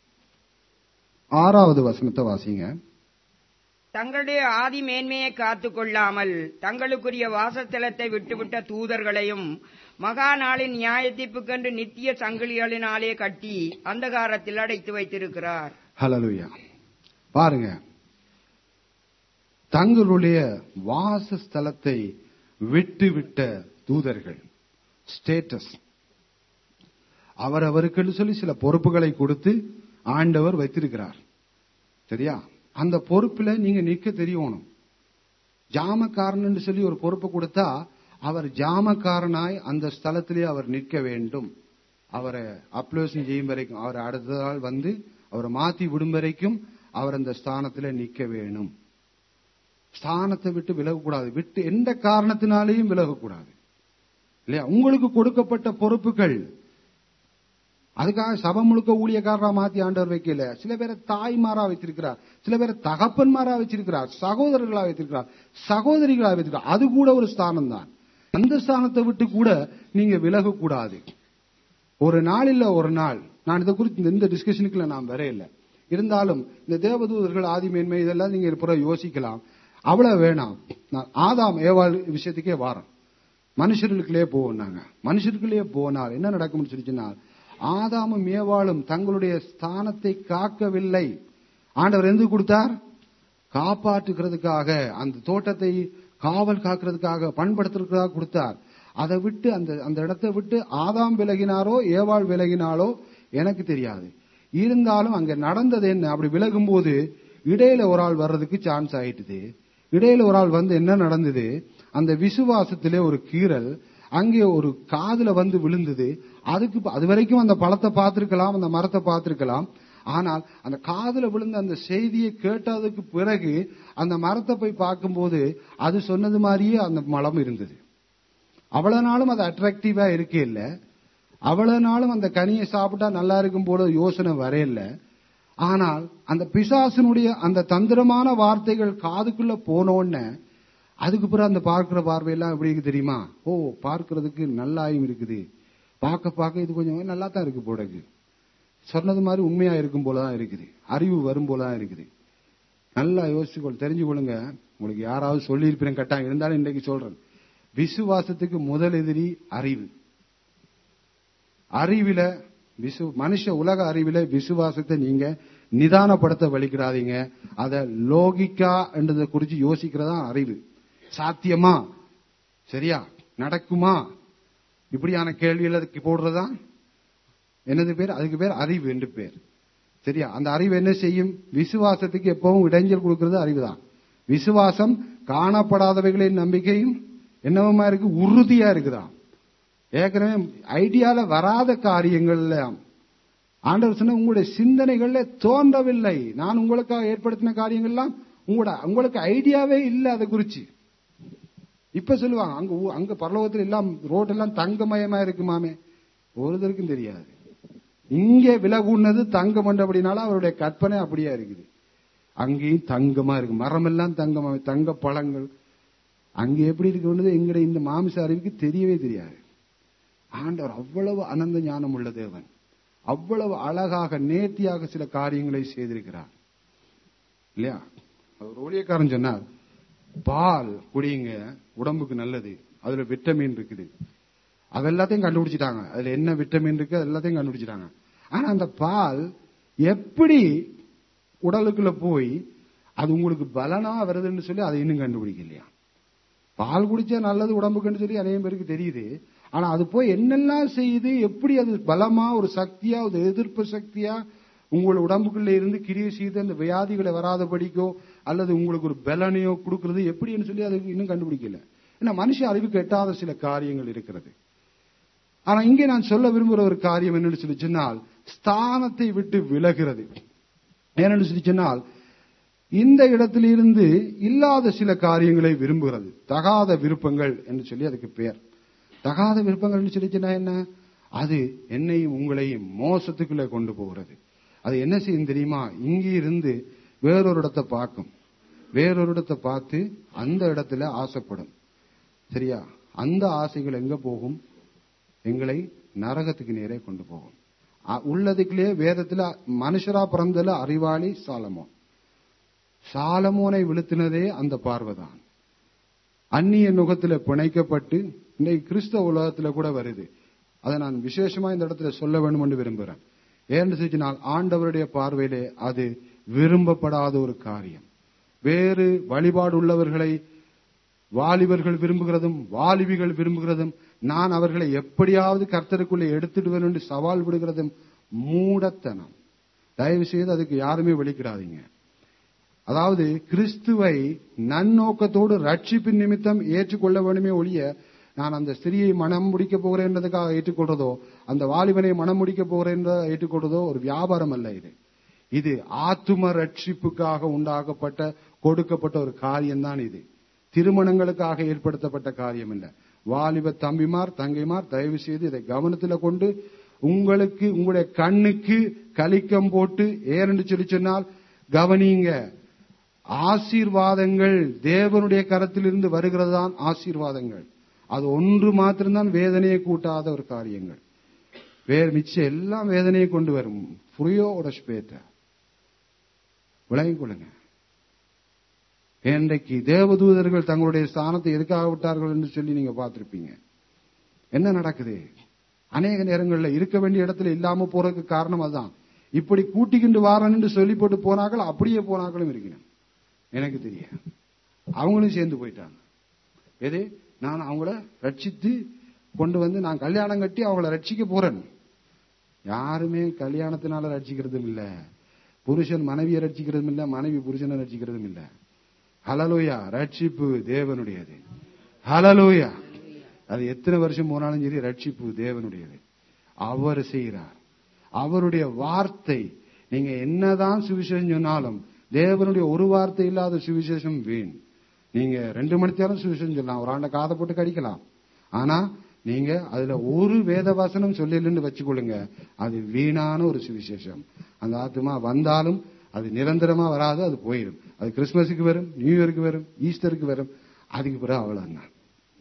ஆறாவது வசனத்தை வாசிங்க தங்களுடைய ஆதி மேன்மையை காத்துக் கொள்ளாமல் தங்களுக்குரிய வாசஸ்தலத்தை விட்டுவிட்ட தூதர்களையும் மகா நாளின் நியாய தீர்ப்புக்கென்று நித்திய சங்கிலிகளினாலே கட்டி அந்தகாரத்தில் அடைத்து வைத்திருக்கிறார் ஹலலுயா பாருங்க தங்களுடைய வாசஸ்தலத்தை விட்டுவிட்ட தூதர்கள் ஸ்டேட்டஸ் அவரவருக்குன்னு சொல்லி சில பொறுப்புகளை கொடுத்து ஆண்டவர் வைத்திருக்கிறார் சரியா அந்த பொறுப்புல நீங்க நிக்க தெரியணும் ஜாமக்காரன் சொல்லி ஒரு பொறுப்பு கொடுத்தா அவர் ஜாமக்காரனாய் அந்த ஸ்தலத்திலே அவர் நிற்க வேண்டும் அவரை அப்ளோஷன் செய்யும் வரைக்கும் அவர் அடுத்த நாள் வந்து அவரை மாத்தி விடும் வரைக்கும் அவர் அந்த ஸ்தானத்துல நிக்க வேணும் ஸ்தானத்தை விட்டு விலகக்கூடாது விட்டு எந்த காரணத்தினாலேயும் விலகக்கூடாது இல்லையா உங்களுக்கு கொடுக்கப்பட்ட பொறுப்புகள் அதுக்காக சபை முழுக்க ஊழியக்காரரா மாத்தி ஆண்டவர் வைக்கல சில பேரை தாய்மாரா வைத்திருக்கிறார் சில பேரை தகப்பன்மாரா வச்சிருக்கிறார் சகோதரர்களா வைத்திருக்கிறார் சகோதரிகளா வைத்திருக்கிறார் அது கூட ஒரு ஸ்தானம் தான் அந்த ஸ்தானத்தை விட்டு கூட நீங்க விலகக்கூடாது ஒரு நாள் இல்ல ஒரு நாள் நான் இதை குறித்து இந்த டிஸ்கஷனுக்குள்ள நான் வரையில இருந்தாலும் இந்த தேவதூதர்கள் ஆதிமேன்மை இதெல்லாம் நீங்க புற யோசிக்கலாம் அவ்வளவு வேணாம் நான் ஆதாம் ஏவாள் விஷயத்துக்கே வாரம் மனுஷர்களுக்குள்ளே போவோம் நாங்க மனுஷருக்குள்ளே போனால் என்ன நடக்கும்னு சொல்லிச்சுன்னா ஆதாமும் ஏவாளும் தங்களுடைய ஸ்தானத்தை காக்கவில்லை ஆண்டவர் எந்த கொடுத்தார் காப்பாற்றுகிறதுக்காக அந்த தோட்டத்தை காவல் காக்கிறதுக்காக பண்படுத்துறதுக்காக கொடுத்தார் அதை விட்டு அந்த அந்த இடத்தை விட்டு ஆதாம் விலகினாரோ ஏவாள் விலகினாலோ எனக்கு தெரியாது இருந்தாலும் அங்க நடந்தது என்ன அப்படி விலகும் போது இடையில ஒரு ஆள் வர்றதுக்கு சான்ஸ் ஆயிட்டுது இடையில ஒரு ஆள் வந்து என்ன நடந்தது அந்த விசுவாசத்திலே ஒரு கீறல் அங்கே ஒரு காதுல வந்து விழுந்தது அதுக்கு அது வரைக்கும் அந்த பழத்தை பார்த்திருக்கலாம் அந்த மரத்தை பார்த்திருக்கலாம் ஆனால் அந்த காதுல விழுந்த அந்த செய்தியை கேட்டதுக்கு பிறகு அந்த மரத்தை போய் பார்க்கும்போது அது சொன்னது மாதிரியே அந்த மலம் இருந்தது அவ்வளவு நாளும் அது அட்ராக்டிவா இருக்கே இல்ல அவ்வளவு நாளும் அந்த கனியை சாப்பிட்டா நல்லா இருக்கும் போல யோசனை வரையில ஆனால் அந்த பிசாசனுடைய அந்த தந்திரமான வார்த்தைகள் காதுக்குள்ள போனோன்னு அதுக்கு பிறகு அந்த பார்க்கிற பார்வையெல்லாம் எப்படி இருக்கு தெரியுமா ஓ பார்க்கிறதுக்கு நல்லாயும் இருக்குது பார்க்க பார்க்க இது கொஞ்சம் நல்லா தான் இருக்கு போடக்கு சொன்னது மாதிரி உண்மையா இருக்கும் போலதான் இருக்குது அறிவு வரும் போலதான் இருக்குது நல்லா யோசிச்சுக்கொள் தெரிஞ்சு கொள்ளுங்க உங்களுக்கு யாராவது சொல்லியிருப்பேன் கட்டாயம் இருந்தாலும் இன்றைக்கு சொல்றேன் விசுவாசத்துக்கு முதல் எதிரி அறிவு அறிவில விசு மனுஷ உலக அறிவில விசுவாசத்தை நீங்க நிதானப்படுத்த வலிக்கிறாதீங்க அத லோகிக்கா என்றதை குறிச்சு யோசிக்கிறதா அறிவு சாத்தியமா சரியா நடக்குமா இப்படியான கேள்விகள் அதுக்கு போடுறதா என்னது பேர் அதுக்கு பேர் அறிவு என்று பேர் சரியா அந்த அறிவு என்ன செய்யும் விசுவாசத்துக்கு எப்பவும் இடைஞ்சல் கொடுக்கிறது அறிவுதான் விசுவாசம் காணப்படாதவைகளின் நம்பிக்கையும் என்னவமா இருக்கு உறுதியா இருக்குதாம் ஏற்கனவே ஐடியால வராத காரியங்கள்ல ஆண்டவர் சொன்ன உங்களுடைய சிந்தனைகள்ல தோன்றவில்லை நான் உங்களுக்காக ஏற்படுத்தின காரியங்கள்லாம் உங்களோட உங்களுக்கு ஐடியாவே இல்லை அதை குறிச்சு இப்ப சொல்லுவாங்க அங்க ஊ- அங்க பரலோகத்துல எல்லாம் ரோடெல்லாம் தங்கமயமா இருக்குமாமே ஒருத்தருக்கும் தெரியாது இங்கே விலை கூடினது தங்கம் அப்படினால அவருடைய கற்பனை அப்படியே இருக்குது அங்கேயும் தங்கமா இருக்கு மரமெல்லாம் தங்கமா தங்க பழங்கள் அங்க எப்படி இருக்குன்றது எங்களுடைய இந்த மாமிச அறிவுக்கு தெரியவே தெரியாது ஆண்டவர் அவ்வளவு அனந்த ஞானம் உள்ள தேவன் அவ்வளவு அழகாக நேர்த்தியாக சில காரியங்களை செய்திருக்கிறார் இல்லையா ஒரு ஊழியக்காரன் சொன்னார் பால் குடியுங்க உடம்புக்கு நல்லது அதுல விட்டமின் இருக்குது அது எல்லாத்தையும் கண்டுபிடிச்சிட்டாங்க அதுல என்ன விட்டமின் இருக்கு அது எல்லாத்தையும் கண்டுபிடிச்சிட்டாங்க ஆனா அந்த பால் எப்படி உடலுக்குள்ள போய் அது உங்களுக்கு பலனா வருதுன்னு சொல்லி அதை இன்னும் கண்டுபிடிக்கலையா பால் குடிச்சா நல்லது உடம்புக்குன்னு சொல்லி அநேகம் பேருக்கு தெரியுது ஆனா அது போய் என்னெல்லாம் செய்யுது எப்படி அது பலமா ஒரு சக்தியா ஒரு எதிர்ப்பு சக்தியா உங்கள் உடம்புக்குள்ள இருந்து கிரியை செய்து அந்த வியாதிகளை வராதபடிக்கோ அல்லது உங்களுக்கு ஒரு பலனையோ கொடுக்கிறது எப்படின்னு சொல்லி அதுக்கு இன்னும் கண்டுபிடிக்கல ஏன்னா மனுஷ அறிவுக்கு எட்டாத சில காரியங்கள் இருக்கிறது ஆனா இங்கே நான் சொல்ல விரும்புகிற ஒரு காரியம் என்னன்னு சொல்லி சொன்னால் ஸ்தானத்தை விட்டு விலகிறது ஏனென்று சொல்லி சொன்னால் இந்த இடத்திலிருந்து இல்லாத சில காரியங்களை விரும்புகிறது தகாத விருப்பங்கள் என்று சொல்லி அதுக்கு பெயர் தகாத விருப்பங்கள் என்று சொல்லி சொன்னா என்ன அது என்னையும் உங்களையும் மோசத்துக்குள்ளே கொண்டு போகிறது அது என்ன செய்யும் தெரியுமா இங்கே இருந்து வேறொரு இடத்தை பார்க்கும் வேறொரு இடத்தை பார்த்து அந்த இடத்துல ஆசைப்படும் சரியா அந்த ஆசைகள் எங்க போகும் எங்களை நரகத்துக்கு நேரே கொண்டு போகும் அ- உள்ளதுக்குள்ளே வேதத்துல மனுஷரா பிறந்தல அறிவாளி சாலமோன் சாலமோனை விழுத்தினதே அந்த பார்வைதான் அந்நிய நுகத்துல பிணைக்கப்பட்டு இன்னைக்கு கிறிஸ்தவ உலகத்துல கூட வருது அதை நான் விசேஷமா இந்த இடத்துல சொல்ல வேண்டும் என்று விரும்புகிறேன் ஏன்னு சொல்லினால் ஆண்டவருடைய பார்வையிலே அது விரும்பப்படாத ஒரு காரியம் வேறு வழிபாடு உள்ளவர்களை வாலிபர்கள் விரும்புகிறதும் வாலிபிகள் விரும்புகிறதும் நான் அவர்களை எப்படியாவது கர்த்தருக்குள்ளே எடுத்துடுவேன் என்று சவால் விடுகிறதும் மூடத்தனம் தயவு செய்து அதுக்கு யாருமே வெளிக்கிடாதீங்க அதாவது கிறிஸ்துவை நன்னோக்கத்தோடு ரட்சிப்பின் நிமித்தம் ஏற்றுக்கொள்ள வேண்டுமே ஒழிய நான் அந்த ஸ்திரியை மனம் முடிக்க போகிறேன் என்றதுக்காக ஏற்றுக்கொள்றதோ அந்த வாலிபனை மனம் முடிக்க போகிறேன் என்று ஏற்றுக்கொள்றதோ ஒரு வியாபாரம் அல்ல இது இது ஆத்தும ரட்சிப்புக்காக உண்டாக்கப்பட்ட கொடுக்கப்பட்ட ஒரு காரியம்தான் இது திருமணங்களுக்காக ஏற்படுத்தப்பட்ட காரியம் இல்ல வாலிப தம்பிமார் தங்கைமார் தயவு செய்து இதை கவனத்தில் கொண்டு உங்களுக்கு உங்களுடைய கண்ணுக்கு கலிக்கம் போட்டு ஏன்னு சொல்லி சொன்னால் கவனிங்க ஆசீர்வாதங்கள் தேவனுடைய கரத்திலிருந்து வருகிறதுதான் ஆசீர்வாதங்கள் அது ஒன்று மாத்திரம்தான் வேதனையை கூட்டாத ஒரு காரியங்கள் வேறு மிச்சம் எல்லாம் வேதனையை கொண்டு வரும் புரியோட ஸ்பேட்ட விளங்கிக் கொள்ளுங்க இன்றைக்கு தேவதூதர்கள் தங்களுடைய ஸ்தானத்தை எதுக்காக விட்டார்கள் என்று சொல்லி நீங்க பார்த்திருப்பீங்க என்ன நடக்குது அநேக நேரங்களில் இருக்க வேண்டிய இடத்துல இல்லாம போறதுக்கு காரணம் அதுதான் இப்படி கூட்டிக்கிண்டு வாரன்னு சொல்லி போட்டு போனாக்கள் அப்படியே போனாக்களும் இருக்கணும் எனக்கு தெரியும் அவங்களும் சேர்ந்து போயிட்டாங்க எது நான் அவங்கள ரட்சித்து கொண்டு வந்து நான் கல்யாணம் கட்டி அவங்கள ரட்சிக்க போறேன் யாருமே கல்யாணத்தினால ரட்சிக்கிறதும் இல்ல புருஷன் மனைவியை ரட்சிக்கிறதும் இல்ல மனைவி புருஷனை ரட்சிக்கிறதும் இல்ல ஹலலோயா ரட்சிப்பு தேவனுடையது ஹலலோயா அது எத்தனை வருஷம் போனாலும் சரி ரட்சிப்பு தேவனுடையது அவர் செய்கிறார் அவருடைய வார்த்தை நீங்க என்னதான் சுவிசேஷம் சொன்னாலும் தேவனுடைய ஒரு வார்த்தை இல்லாத சுவிசேஷம் வீண் நீங்க ரெண்டு மணி நேரம் சுவிசேஷம் சொல்லலாம் ஒரு ஆண்ட காதை போட்டு கடிக்கலாம் ஆனா நீங்க அதுல ஒரு வேத வசனம் சொல்லலன்னு வச்சுக்கொள்ளுங்க அது வீணான ஒரு சுவிசேஷம் அந்த ஆத்மா வந்தாலும் அது நிரந்தரமா வராது அது போயிடும் அது கிறிஸ்துமஸுக்கு வரும் நியூ இயருக்கு வரும் ஈஸ்டருக்கு வரும் அதுக்கு பிறகு அவ்வளவுதான்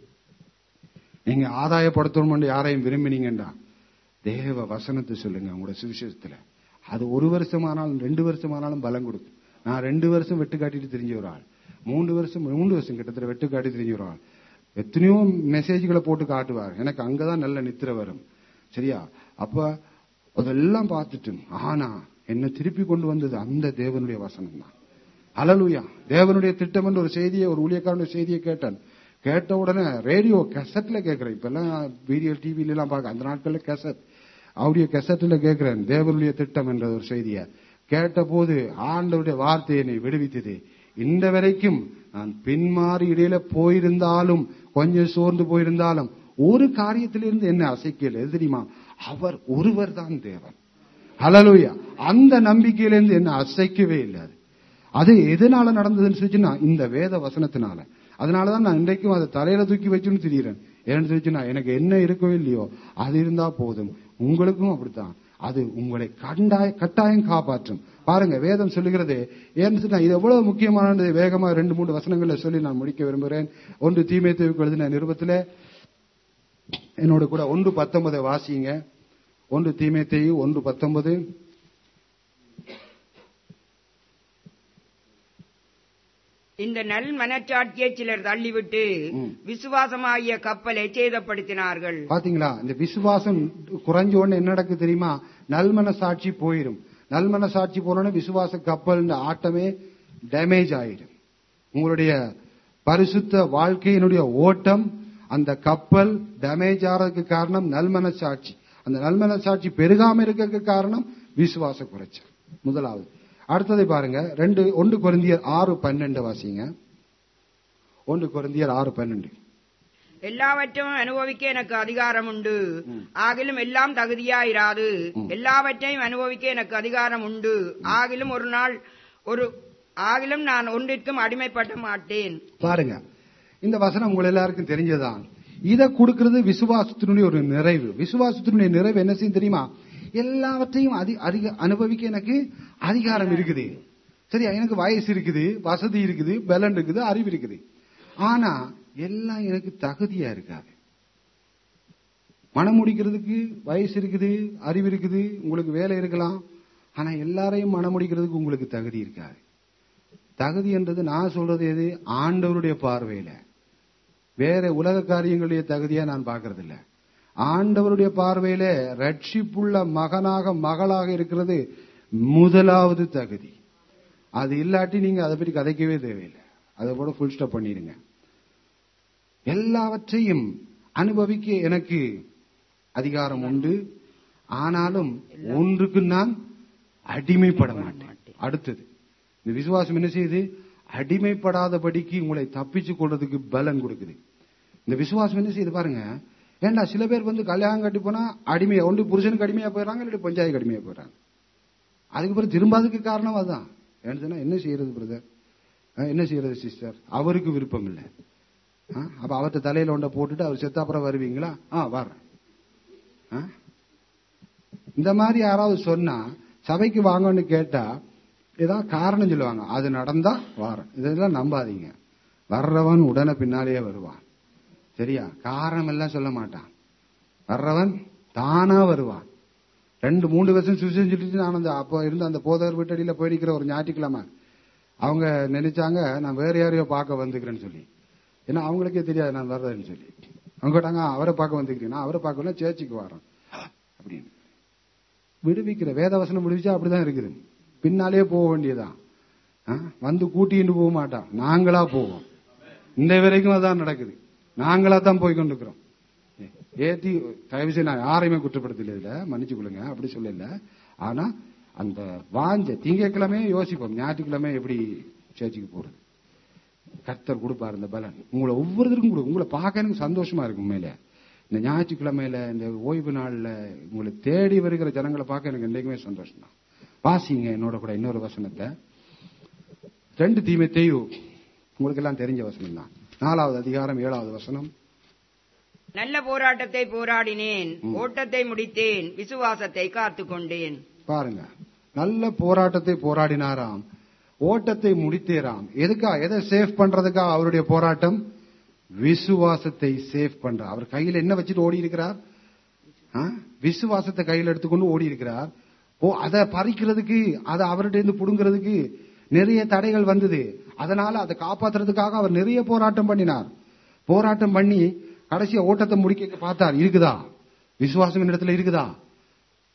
நீங்க ஆதாயப்படுத்தணும் யாரையும் விரும்பினீங்கண்டா தேவ வசனத்தை சொல்லுங்க உங்களோட சுவிசேஷத்துல அது ஒரு வருஷமானாலும் ரெண்டு வருஷமானாலும் பலம் கொடுக்கும் நான் ரெண்டு வருஷம் வெட்டு காட்டிட்டு தெரிஞ்ச ஒரு ஆள் மூன்று வருஷம் மூன்று வருஷம் கிட்டத்தட்ட வெட்டு காட்டி தெரிஞ்ச ஒரு ஆள் எத்தனையோ மெசேஜ்களை போட்டு காட்டுவார் எனக்கு அங்கதான் நல்ல நித்திரை வரும் சரியா அப்ப அதெல்லாம் பார்த்துட்டு ஆனா என்ன திருப்பி கொண்டு வந்தது அந்த தேவனுடைய வசனம் தான் அலலுயா தேவனுடைய திட்டம் என்ற ஒரு செய்தியை ஒரு ஊழியக்காரனுடைய செய்தியை கேட்டான் கேட்ட உடனே ரேடியோ கெசட்ல கேட்கிறேன் இப்ப எல்லாம் வீடியோ டிவில எல்லாம் பார்க்க அந்த நாட்கள்ல கெசட் ஆடியோ கெசட்ல கேட்கிறேன் தேவனுடைய திட்டம் என்ற ஒரு செய்தியை கேட்ட போது ஆண்டவருடைய வார்த்தை என்னை விடுவித்தது இந்த வரைக்கும் நான் பின்மாறி இடையில போயிருந்தாலும் கொஞ்சம் சோர்ந்து போயிருந்தாலும் ஒரு காரியத்திலிருந்து என்ன அசைக்கல எது தெரியுமா அவர் ஒருவர் தான் தேவன் ஹalleluya அந்த நம்பிக்கையிலிருந்து என்ன அசைக்கவே இல்லை அது. அது எதனால நடந்ததுன்னு சொல்லிச்சுன்னா இந்த வேத வசனத்தினால அதனாலதான் நான் இன்றைக்கும் அதை தலையில தூக்கி வச்சுன்னு திரியிறேன் ஏன்னு சொல்லிச்சுன்னா எனக்கு என்ன இருக்கோ இல்லையோ அது இருந்தா போதும் உங்களுக்கும் அப்படித்தான் அது உங்களை கண்டாய கட்டாயம் காப்பாற்றும் பாருங்க வேதம் சொல்லுகிறது ஏன்னு சொன்னா இது எவ்வளவு முக்கியமானது வேகமா ரெண்டு மூணு வசனங்கள்ல சொல்லி நான் முடிக்க விரும்புகிறேன் ஒன்று தீமை எழுதின நிருபத்துல என்னோட கூட ஒன்று பத்தொன்பதை வாசிங்க ஒன்று தீமைத்தையு ஒன்று பத்தொன்பது இந்த நல் மனச்சாட்சியை சிலர் தள்ளிவிட்டு ம். விசுவாசமாகிய கப்பலை சேதப்படுத்தினார்கள் பாத்தீங்களா இந்த விசுவாசம் குறைஞ்ச உடனே என்ன நடக்கு தெரியுமா நல்மன சாட்சி போயிடும் நல்மன சாட்சி போனோடனே விசுவாச கப்பல் ஆட்டமே டேமேஜ் ஆயிடும் உங்களுடைய பரிசுத்த வாழ்க்கையினுடைய ஓட்டம் அந்த கப்பல் டேமேஜ் ஆறதுக்கு காரணம் நல்மன சாட்சி அந்த நல்மன சாட்சி பெருகாம இருக்கிறதுக்கு காரணம் விசுவாச குறைச்சல் முதலாவது அடுத்ததை பாருங்க ரெண்டு ஒன்று குருந்தியர் ஆறு பன்னெண்டு வாசிங்க ஒன்று குருந்தியர் ஆறு பன்னெண்டு எல்லாவற்றையும் அனுபவிக்க எனக்கு அதிகாரம் உண்டு ஆகிலும் எல்லாம் தகுதியாயிராது எல்லாவற்றையும் அனுபவிக்க எனக்கு அதிகாரம் உண்டு ஆகிலும் ஒரு நாள் ஒரு ஆகிலும் நான் ஒன்றிற்கும் அடிமைப்பட மாட்டேன் பாருங்க இந்த வசனம் உங்க எல்லாருக்கும் தெரிஞ்சதுதான் இதை கொடுக்கிறது விசுவாசத்தினுடைய ஒரு நிறைவு விசுவாசத்தினுடைய நிறைவு என்ன செய்யும் தெரியுமா எல்லாவற்றையும் அதி அதிக அனுபவிக்க எனக்கு அதிகாரம் இருக்குது சரியா எனக்கு வயசு இருக்குது வசதி இருக்குது பலன் இருக்குது அறிவு இருக்குது ஆனா எல்லாம் எனக்கு தகுதியா இருக்காது மனம் முடிக்கிறதுக்கு வயசு இருக்குது அறிவு இருக்குது உங்களுக்கு வேலை இருக்கலாம் ஆனா எல்லாரையும் மனம் முடிக்கிறதுக்கு உங்களுக்கு தகுதி இருக்காது தகுதி என்றது நான் சொல்றது எது ஆண்டவருடைய பார்வையில வேற உலக காரியங்களுடைய தகுதியா நான் பார்க்கறது இல்ல ஆண்டவருடைய பார்வையில ரட்சிப்புள்ள மகனாக மகளாக இருக்கிறது முதலாவது தகுதி அது இல்லாட்டி நீங்க அதை பற்றி கதைக்கவே தேவையில்லை அதை கூட ஃபுல் ஸ்டாப் பண்ணிடுங்க எல்லாவற்றையும் அனுபவிக்க எனக்கு அதிகாரம் உண்டு ஆனாலும் ஒன்றுக்கு நான் அடிமைப்பட மாட்டேன் அடுத்தது இந்த விசுவாசம் என்ன செய்யுது அடிமைப்படாதபடிக்கு உங்களை தப்பிச்சு கொள்றதுக்கு பலன் கொடுக்குது இந்த விசுவாசம் என்ன செய்யுது பாருங்க ஏண்டா சில பேர் வந்து கல்யாணம் கட்டி போனா அடிமையா ஒன்று புருஷனுக்கு அடிமையா போயிடறாங்க இல்லாட்டி பஞ்சாயத்து அடிமையா போயிடறாங்க அதுக்கப்புறம் திரும்பாததுக்கு காரணம் அதுதான் ஏன்னு சொன்னா என்ன செய்யறது பிரதர் என்ன செய்யறது சிஸ்டர் அவருக்கு விருப்பம் இல்லை ஆ, அப்ப அவர்ட்ட தலையில ஒன்றை போட்டுட்டு அவர் செத்தாப்புறம் வருவீங்களா ஆ வர்றேன் ஆ? இந்த மாதிரி யாராவது சொன்னா சபைக்கு வாங்கன்னு கேட்டா ஏதாவது காரணம் சொல்லுவாங்க அது நடந்தா வாரேன் இதெல்லாம் நம்பாதீங்க வர்றவன் உடனே பின்னாலேயே வருவான் சரியா காரணம் எல்லாம் சொல்ல மாட்டான் வர்றவன் தானா வருவான் ரெண்டு மூணு வருஷம் சுவிசேஷம் சொல்லிட்டு நான் அந்த அப்போ இருந்த அந்த போதவர் வீட்டடியில போயிருக்கிற ஒரு ஞாயிற்றுக்கிழமை அவங்க நினைச்சாங்க நான் வேற யாரையோ பார்க்க வந்துக்கிறேன்னு சொல்லி ஏன்னா அவங்களுக்கே தெரியாது நான் வர்றேன்னு சொல்லி அவங்க கேட்டாங்க அவரை பார்க்க வந்துக்கிறேன் நான் அவரை பார்க்கல சேர்ச்சுக்கு வரேன் அப்படின்னு விடுவிக்கிற வேதவசனம் விடுவிச்சா அப்படிதான் இருக்குது பின்னாலே போக வேண்டியதான் ஆ? வந்து கூட்டிட்டு போக மாட்டான் நாங்களா போவோம் இந்த வரைக்கும் அதான் நடக்குது நாங்களா தான் போய் கொண்டிருக்கிறோம் ஏத்தி தயவு செய்து நான் யாரையுமே குற்றப்படுத்தல இதுல மன்னிச்சு கொள்ளுங்க அப்படி சொல்லல ஆனா அந்த வாஞ்ச திங்கக்கிழமையே யோசிப்போம் ஞாயிற்றுக்கிழமை எப்படி சேர்ச்சிக்கு போறது கர்த்தர் கொடுப்பார் இந்த பலன் உங்களை ஒவ்வொருத்தருக்கும் கொடு உங்களை பார்க்க எனக்கு சந்தோஷமா இருக்கு உண்மையில இந்த ஞாயிற்றுக்கிழமையில இந்த ஓய்வு நாள்ல உங்களை தேடி வருகிற ஜனங்களை பார்க்க எனக்கு என்றைக்குமே சந்தோஷம் தான் வாசிங்க என்னோட கூட இன்னொரு வசனத்தை ரெண்டு தீமைத்தையும் உங்களுக்கு எல்லாம் தெரிஞ்ச வசனம் தான் நாலாவது அதிகாரம் ஏழாவது வசனம் நல்ல போராட்டத்தை போராடினேன் ஓட்டத்தை முடித்தேன் விசுவாசத்தை காத்துக்கொண்டேன் பாருங்க நல்ல போராட்டத்தை போராடினாராம் ஓட்டத்தை முடித்தேராம் எதுக்கா எதை சேஃப் பண்றதுக்கா அவருடைய போராட்டம் விசுவாசத்தை சேஃப் பண்ற அவர் கையில என்ன வச்சுட்டு ஓடி இருக்கிறார் ஆ? விசுவாசத்தை கையில எடுத்துக்கொண்டு ஓடி இருக்கிறார் ஓ அதை பறிக்கிறதுக்கு அதை அவர்கிட்ட இருந்து புடுங்கிறதுக்கு நிறைய தடைகள் வந்தது அதனால அதை காப்பாத்துறதுக்காக அவர் நிறைய போராட்டம் பண்ணினார் போராட்டம் பண்ணி கடைசியா ஓட்டத்தை முடிக்க பார்த்தார் இருக்குதா விசுவாசம் இடத்துல இருக்குதா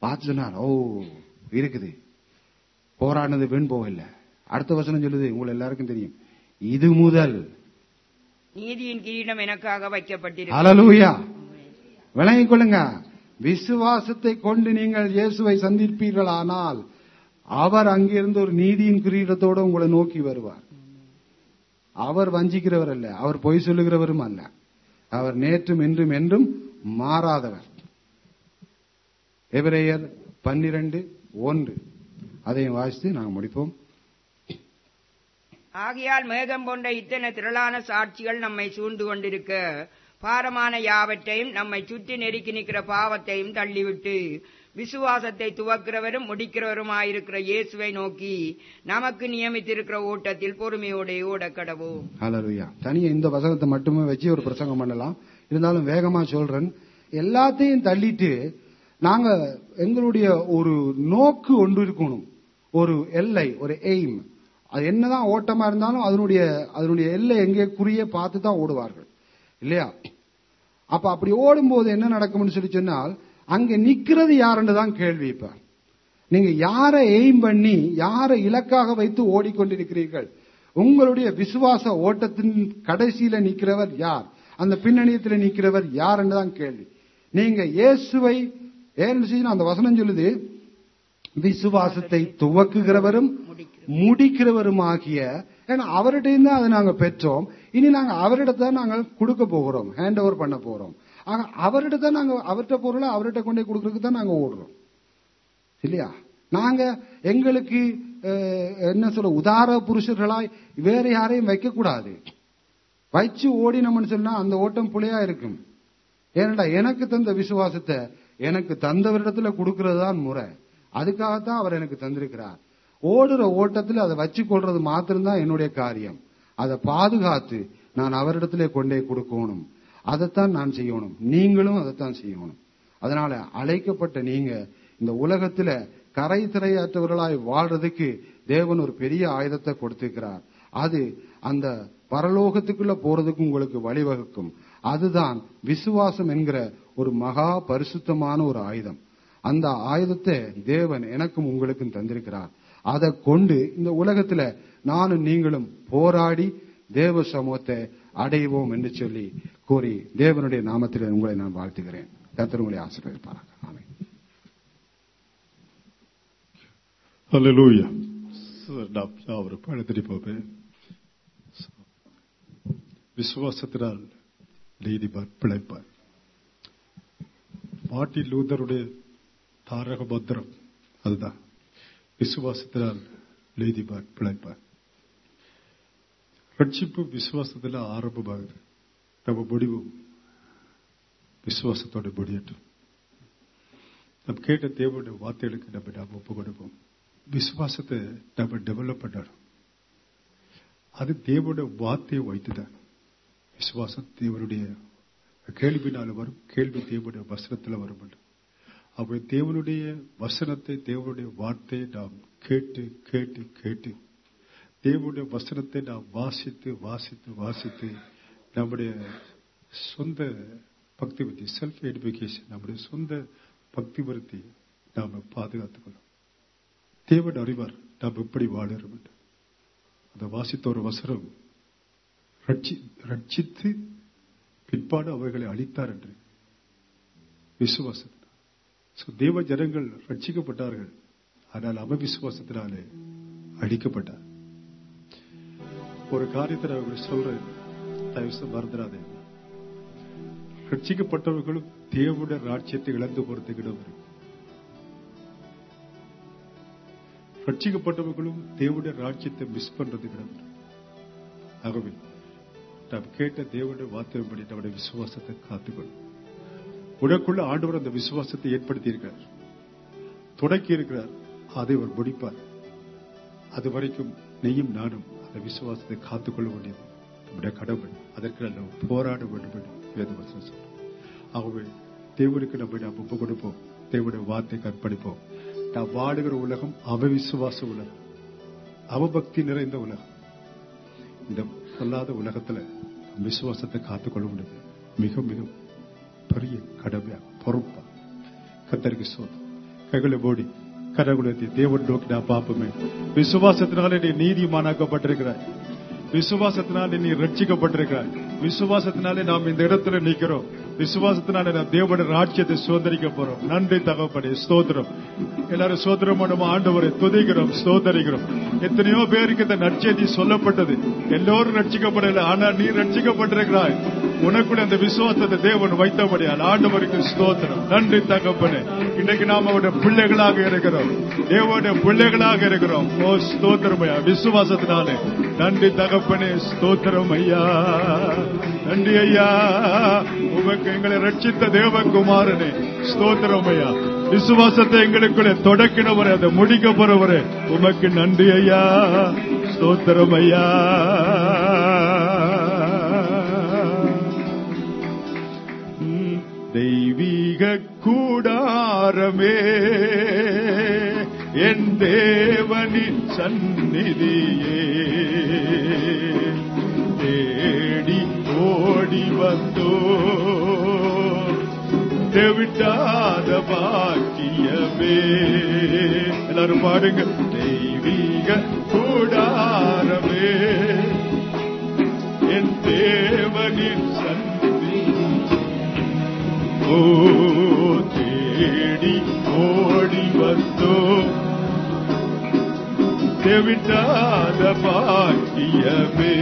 பார்த்து சொன்னார் ஓ இருக்குது போராடினது வீண் போகல அடுத்த வசனம் சொல்லுது உங்களுக்கு எல்லாருக்கும் தெரியும் இது முதல் நீதியின் கிரீடம் எனக்காக வைக்கப்பட்டிருக்கிறது அலலூயா விளங்கிக் கொள்ளுங்க விசுவாசத்தை கொண்டு நீங்கள் இயேசுவை சந்திப்பீர்களானால் அவர் அங்கிருந்து ஒரு நீதியின் கிரீடத்தோடு உங்களை நோக்கி வருவார் அவர் வஞ்சிக்கிறவர் அல்ல அவர் பொய் சொல்லுகிறவரும் அல்ல அவர் நேற்றும் இன்றும் என்றும் மாறாதவர் எபிரேயர் பன்னிரண்டு ஒன்று அதையும் வாசித்து நாங்கள் முடிப்போம் ஆகையால் மேகம் போன்ற இத்தனை திரளான சாட்சிகள் நம்மை சூழ்ந்து கொண்டிருக்க பாரமான யாவற்றையும் நம்மை சுற்றி நெருக்கி நிற்கிற பாவத்தையும் தள்ளிவிட்டு விசுவாசத்தை துவக்கிறவரும் முடிக்கிறவருமாயிருக்கிற இயேசுவை நோக்கி நமக்கு நியமித்திருக்கிற ஓட்டத்தில் பொறுமையோടെ ஓடக்கடவோம் ஹalleluya தனியா இந்த வசனத்தை மட்டுமே வச்சு ஒரு பிரசங்கம் பண்ணலாம் இருந்தாலும் வேகமா சொல்றேன் எல்லாத்தையும் தள்ளிட்டு நாங்க எங்களுடைய ஒரு நோக்கு ஒன்று இருக்கணும் ஒரு எல்லை ஒரு எய்ம் அது என்னதான் ஓட்டமா இருந்தாலும் அதனுடைய அதனுடைய எல்லை எங்கே குறிய பார்த்து தான் ஓடுவார்கள் இல்லையா அப்ப அப்படி ஓடும்போது என்ன நடக்கும்னு சொல்லி சொன்னால் அங்க நிக்கிறது யாருன்னு தான் கேள்வி இப்ப நீங்க யாரை எய்ம் பண்ணி யாரை இலக்காக வைத்து ஓடிக்கொண்டிருக்கிறீர்கள் உங்களுடைய விசுவாச ஓட்டத்தின் கடைசியில நிக்கிறவர் யார் அந்த பின்னணியத்தில் நிக்கிறவர் யார் தான் கேள்வி நீங்க இயேசுவை ஏன்னு சொல்லி அந்த வசனம் சொல்லுது விசுவாசத்தை துவக்குகிறவரும் முடிக்கிறவருமாகிய ஏன்னா அவர்கிட்ட தான் அதை நாங்க பெற்றோம் இனி நாங்க அவரிடத்தை நாங்கள் கொடுக்க போகிறோம் ஹேண்ட் ஓவர் பண்ண போறோம் ஆக அவர்கிட்ட தான் நாங்க அவர்கிட்ட பொருளை அவர்கிட்ட கொண்டே கொடுக்கறதுக்கு தான் நாங்க ஓடுறோம் இல்லையா நாங்க எங்களுக்கு அஹ், என்ன சொல்ல உதார புருஷர்களாய் வேற யாரையும் வைக்க கூடாது வச்சு ஓடினோம்னு சொன்னா அந்த ஓட்டம் புலையா இருக்கும் ஏனடா எனக்கு தந்த விசுவாசத்தை எனக்கு தந்தவரிடத்துல கொடுக்கிறது தான் முறை அதுக்காகத்தான் அவர் எனக்கு தந்திருக்கிறார் ஓடுற ஓட்டத்தில் அதை வச்சு கொள்றது மாத்திரம்தான் என்னுடைய காரியம் அதை பாதுகாத்து நான் அவரிடத்திலே கொண்டே கொடுக்கணும் அதைத்தான் நான் செய்யணும் நீங்களும் அதைத்தான் செய்யணும் அதனால அழைக்கப்பட்ட நீங்க இந்த உலகத்துல கரை திரையற்றவர்களாய் வாழ்றதுக்கு தேவன் ஒரு பெரிய ஆயுதத்தை கொடுத்திருக்கிறார் அது அந்த பரலோகத்துக்குள்ள போறதுக்கு உங்களுக்கு வழிவகுக்கும் அதுதான் விசுவாசம் என்கிற ஒரு மகா பரிசுத்தமான ஒரு ஆயுதம் அந்த ஆயுதத்தை தேவன் எனக்கும் உங்களுக்கும் தந்திருக்கிறார் அதை கொண்டு இந்த உலகத்துல நானும் நீங்களும் போராடி தேவ சமூகத்தை அடைவோம் என்று சொல்லி கூறி தேவனுடைய நாமத்தில் உங்களை நான் வாழ்த்துகிறேன் கர்த்தர் உங்களை ஆசீர்வதிப்பாராக ஆமென் Hallelujah. நாம் யாவரும் எழுந்திருப்போமே விசுவாசத்தினால் நீதிமான் பிழைப்பார் மார்ட்டின் லூதருடைய தாரக மந்திரம் அதுதான் விசுவாசத்தினால் நீதிமான் பிழைப்பார் ரட்சிப்பு விசுவாசத்தில் ஆரம்பமாகுது நம்ம முடிவும் விசுவாசத்தோட முடியட்டும் நம் கேட்ட தேவனுடைய வார்த்தைகளுக்கு நம்ம நாம் ஒப்பு கொடுப்போம் விசுவாசத்தை நம்ம டெவலப் பண்ணணும் அது தேவனுடைய வார்த்தையை வைத்துதான் விசுவாசம் தேவனுடைய கேள்வினால வரும் கேள்வி தேவனுடைய வசனத்தில் வரும் என்று. அவை தேவனுடைய வசனத்தை தேவனுடைய வார்த்தையை நாம் கேட்டு கேட்டு கேட்டு தேவனுடைய வசனத்தை நாம் வாசித்து வாசித்து வாசித்து நம்முடைய சொந்த பக்தி விருத்தி செல்ஃப் எடிபிகேஷன் நம்முடைய சொந்த பக்தி விருத்தி நாம் பாதுகாத்துக் கொள்ளும் தேவன் அறிவார் நாம் எப்படி வாழறோம் என்று அந்த வாசித்த ஒரு வசனம் ரட்சி- ரட்சித்து பிற்பாடு அவைகளை அளித்தார் என்று விசுவாசம் So, தேவ ஜனங்கள் ரட்சிக்கப்பட்டார்கள் ஆனால் அவவிசுவாசத்தினாலே அழிக்கப்பட்டார் ஒரு காரியத்தை நான் உங்களுக்கு சொல்றேன் தயவு செய்து மறந்துடாதே ரட்சிக்கப்பட்டவர்களும் தேவனுடைய ராட்சியத்தை இழந்து போறதுக்கு இடம் இருக்கு ரட்சிக்கப்பட்டவர்களும் தேவனுடைய ராஜ்யத்தை மிஸ் பண்றதுக்கு இடம் இருக்கு. ஆகவே நாம் கேட்ட தேவனுடைய வார்த்தையின்படி நம்முடைய விசுவாசத்தை காத்துக்கொள்ளும் உனக்குள்ள ஆண்டவர் அந்த விசுவாசத்தை ஏற்படுத்தி இருக்கிறார் தொடக்கி இருக்கிறார் அதை அவர் முடிப்பார் அது வரைக்கும் நீயும் நானும் அந்த விசுவாசத்தை காத்துக்கொள்ள வேண்டியது நம்முடைய கடமை அதற்கு நாம் போராட வேண்டும் என்று வேதவசனம் சொல்றோம் ஆகவே தேவனுக்கு நம்மை நாம் ஒப்பு கொடுப்போம் தேவனுடைய வார்த்தை கற்பணிப்போம் நாம் வாடுகிற உலகம் அவவிசுவாச உலகம் அவபக்தி நிறைந்த உலகம் இந்த சொல்லாத உலகத்துல நம் விசுவாசத்தை காத்துக்கொள்ள முடியாது மிக மிக பெரிய கடமையா பொறுப்பா கத்தருக்கு சோதம் கைகளை மூடி கரகுலத்தை தேவன் நோக்கி நான் பார்ப்போமே விசுவாசத்தினாலே நீ நீதிமானாக்கப்பட்டிருக்கிறாய் விசுவாசத்தினாலே நீ ரட்சிக்கப்பட்டிருக்கிறாய் விசுவாசத்தினாலே நாம் இந்த இடத்துல நிக்கிறோம் விசுவாசத்தினாலே நாம் தேவனுடைய ராஜ்யத்தை சோதரிக்க போறோம் நன்றி தகப்படே ஸ்தோத்திரம் எல்லாரும் ஸ்தோத்திரம் பண்ணும் ஆண்டவரை துதிக்கிறோம் ஸ்தோத்தரிக்கிறோம் எத்தனையோ பேருக்கு இந்த நற்செய்தி சொல்லப்பட்டது எல்லோரும் ரட்சிக்கப்படல ஆனா நீ ரட்சிக்கப்பட்டிருக்கிறாய் உனக்குள்ள அந்த விசுவாசத்தை தேவன் வைத்தபடியால் ஆண்டவருக்கு ஸ்தோத்திரம் நன்றி தகப்பனே இன்னைக்கு நாம் அவருடைய பிள்ளைகளாக இருக்கிறோம் தேவனுடைய பிள்ளைகளாக இருக்கிறோம் ஓ ஸ்தோத்திரம் ஐயா விசுவாசத்தினாலே நன்றி தகப்பனே ஸ்தோத்திரம் ஐயா நன்றி ஐயா உமக்கு எங்களை ரட்சித்த தேவகுமாரனே ஸ்தோத்திரம் ஐயா விசுவாசத்தை எங்களுக்குள்ளே தொடக்கினவரே அதை முடிக்க போறவரே உமக்கு நன்றி ஐயா ஸ்தோத்திரம் ஐயா ம், தெய்வீக கூடாரமே என் தேவனின் சந்நிதியே தேடி ஓடி வந்தோ விட்டாத பாக்கியமே எல்லாரும் பாடுங்க தெய்வீக கூடாரமே என் தேவனின் சந்தி ஓ தேடி ஓடி வந்தோ தேவிட்டாத பாக்கியமே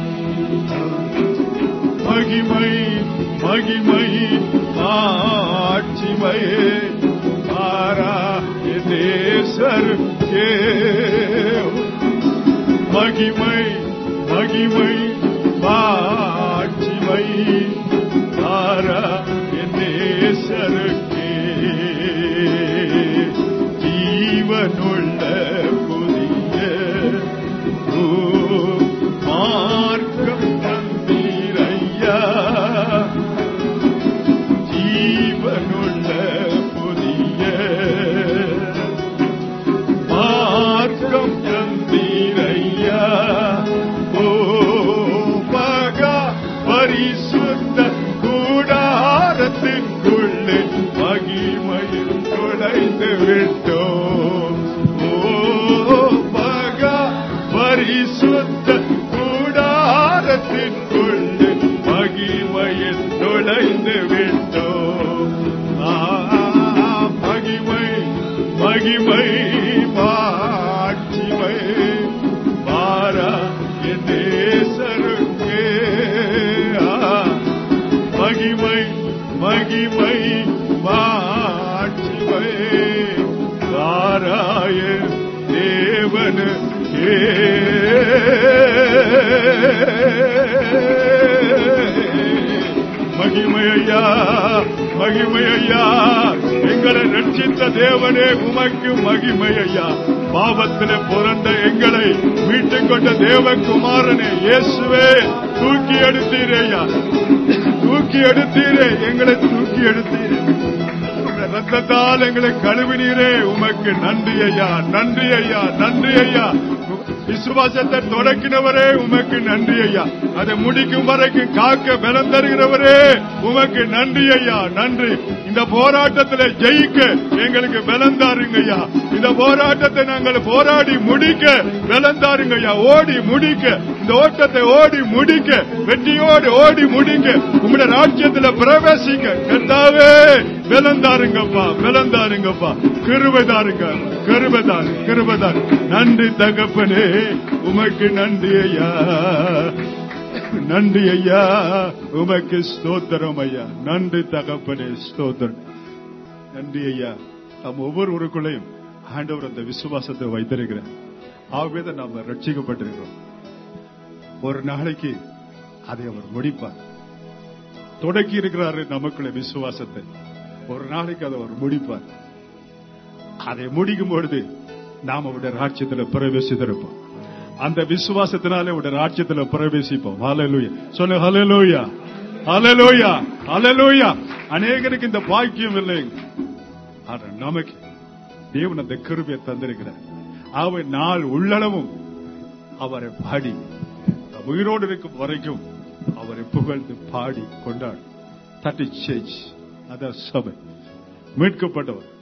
மகிமை மகிமை ஆட்சிமையே ஆரா தேசருக்கே மகிமை மகிமை ஆட்சிமை ஆரா நேசருக்கே ஜீவனுள்ள புதிய ஓ மார்க்கம் தந்தீரையா ஜீவனுள்ள புதிய மார்க்கம் தந்தீரையா ஓ மகா பரிசுத்த கூடாரத்திற்குள்ளே மகிமையில் நுழைந்து விட்டோம் ஓ மகா பரிசுத்த கூடாரத்திற்குள்ளே மகிமையில் நுழைந்து விட்டோம் ஆ, மகிமை மகிமை மாட்சிமை மாறா என் நேசருக்கே ஆ, மகிமை மகிமை மாட்சிமை மாறாய தேவனுக்கே மகிமையா மகிமையா எங்களை ரட்சித்த தேவனே உமக்கு மகிமையா பாவத்திலே பிறந்த எங்களை மீட்டுக் கொண்ட தேவகுமாரனே இயேசுவே தூக்கி எடுத்தீரேயா தூக்கி எடுத்தீரே எங்களை தூக்கி எடுத்தீரே உம்முடைய ரத்தத்தால் எங்களை கழுவினீரே உமக்கு நன்றி ஐயா நன்றி ஐயா நன்றி ஐயா விசுவாசத்தை தொடக்கினவரே உமக்கு நன்றி ஐயா அதை முடிக்கும் வரைக்கும் காக்க பலம் தருகிறவரே உமக்கு நன்றி ஐயா நன்றி இந்த போராட்டத்தில் ஜெயிக்க எங்களுக்கு பலம் தாருங்க ஐயா இந்த போராட்டத்தை நாங்கள் போராடி முடிக்க பலம் தாருங்க ஐயா ஓடி முடிக்க இந்த ஓட்டத்தை ஓடி முடிக்க வெற்றியோடு ஓடி முடிக்க உங்களுடைய ராஜ்யத்துல பிரவேசிக்க கர்த்தாவே பலம் தாருங்கப்பா பலம் தாருங்கப்பா கிருபை தாருங்க கிருபை தாரு கிருபை தாரு நன்றி தகப்பனே உமக்கு நன்றி ஐயா நன்றி ஐயா உமக்கு ஸ்தோத்திரம் ஐயா நன்றி தகப்பனே ஸ்தோத்திரம் நன்றி ஐயா நம் ஒவ்வொருவருக்குள்ளையும் ஆண்டவர் அந்த விசுவாசத்தை வைத்திருக்கிறார் ஆகவே தான் நாம ரட்சிக்கப்பட்டிருக்கிறோம் ஒரு நாளைக்கு அதை அவர் முடிப்பார் தொடக்கி இருக்கிறாரு நமக்குள்ள விசுவாசத்தை ஒரு நாளைக்கு அதை அவர் முடிப்பார் அதை முடிக்கும் பொழுது நாம் அவருடைய ராஜ்யத்தில் பிரவேசித்திருப்போம் அந்த விசுவாசத்தினாலே அவருடைய ராஜ்யத்தில் பிரவேசிப்போம் ஹalleluya சொல்லு ஹalleluya ஹalleluya ஹalleluya அநேகருக்கு இந்த பாக்கியம் இல்லை ஆனா நமக்கு தேவன் அந்த கிருபையை தந்திருக்கிறார் அவர் நாள் உள்ளளவும் அவரை பாடி உயிரோடு இருக்கும் வரைக்கும் அவரை புகழ்ந்து பாடி கொண்டாடு தட்டி சேஜ் அதான் சபை மீட்கப்பட்டவர்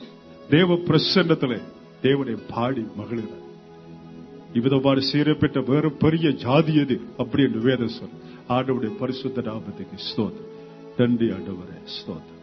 தேவ பிரசன்னத்திலே தேவனை பாடி மகிழ்கிறார் இவ்விதமான சீரப்பெற்ற வேற பெரிய ஜாதி எது அப்படி என்று வேதம் சொல் ஆண்டவருடைய பரிசுத்த நாமத்துக்கு ஸ்தோத்திரம் நன்றி ஆண்டவரே ஸ்தோத்திரம்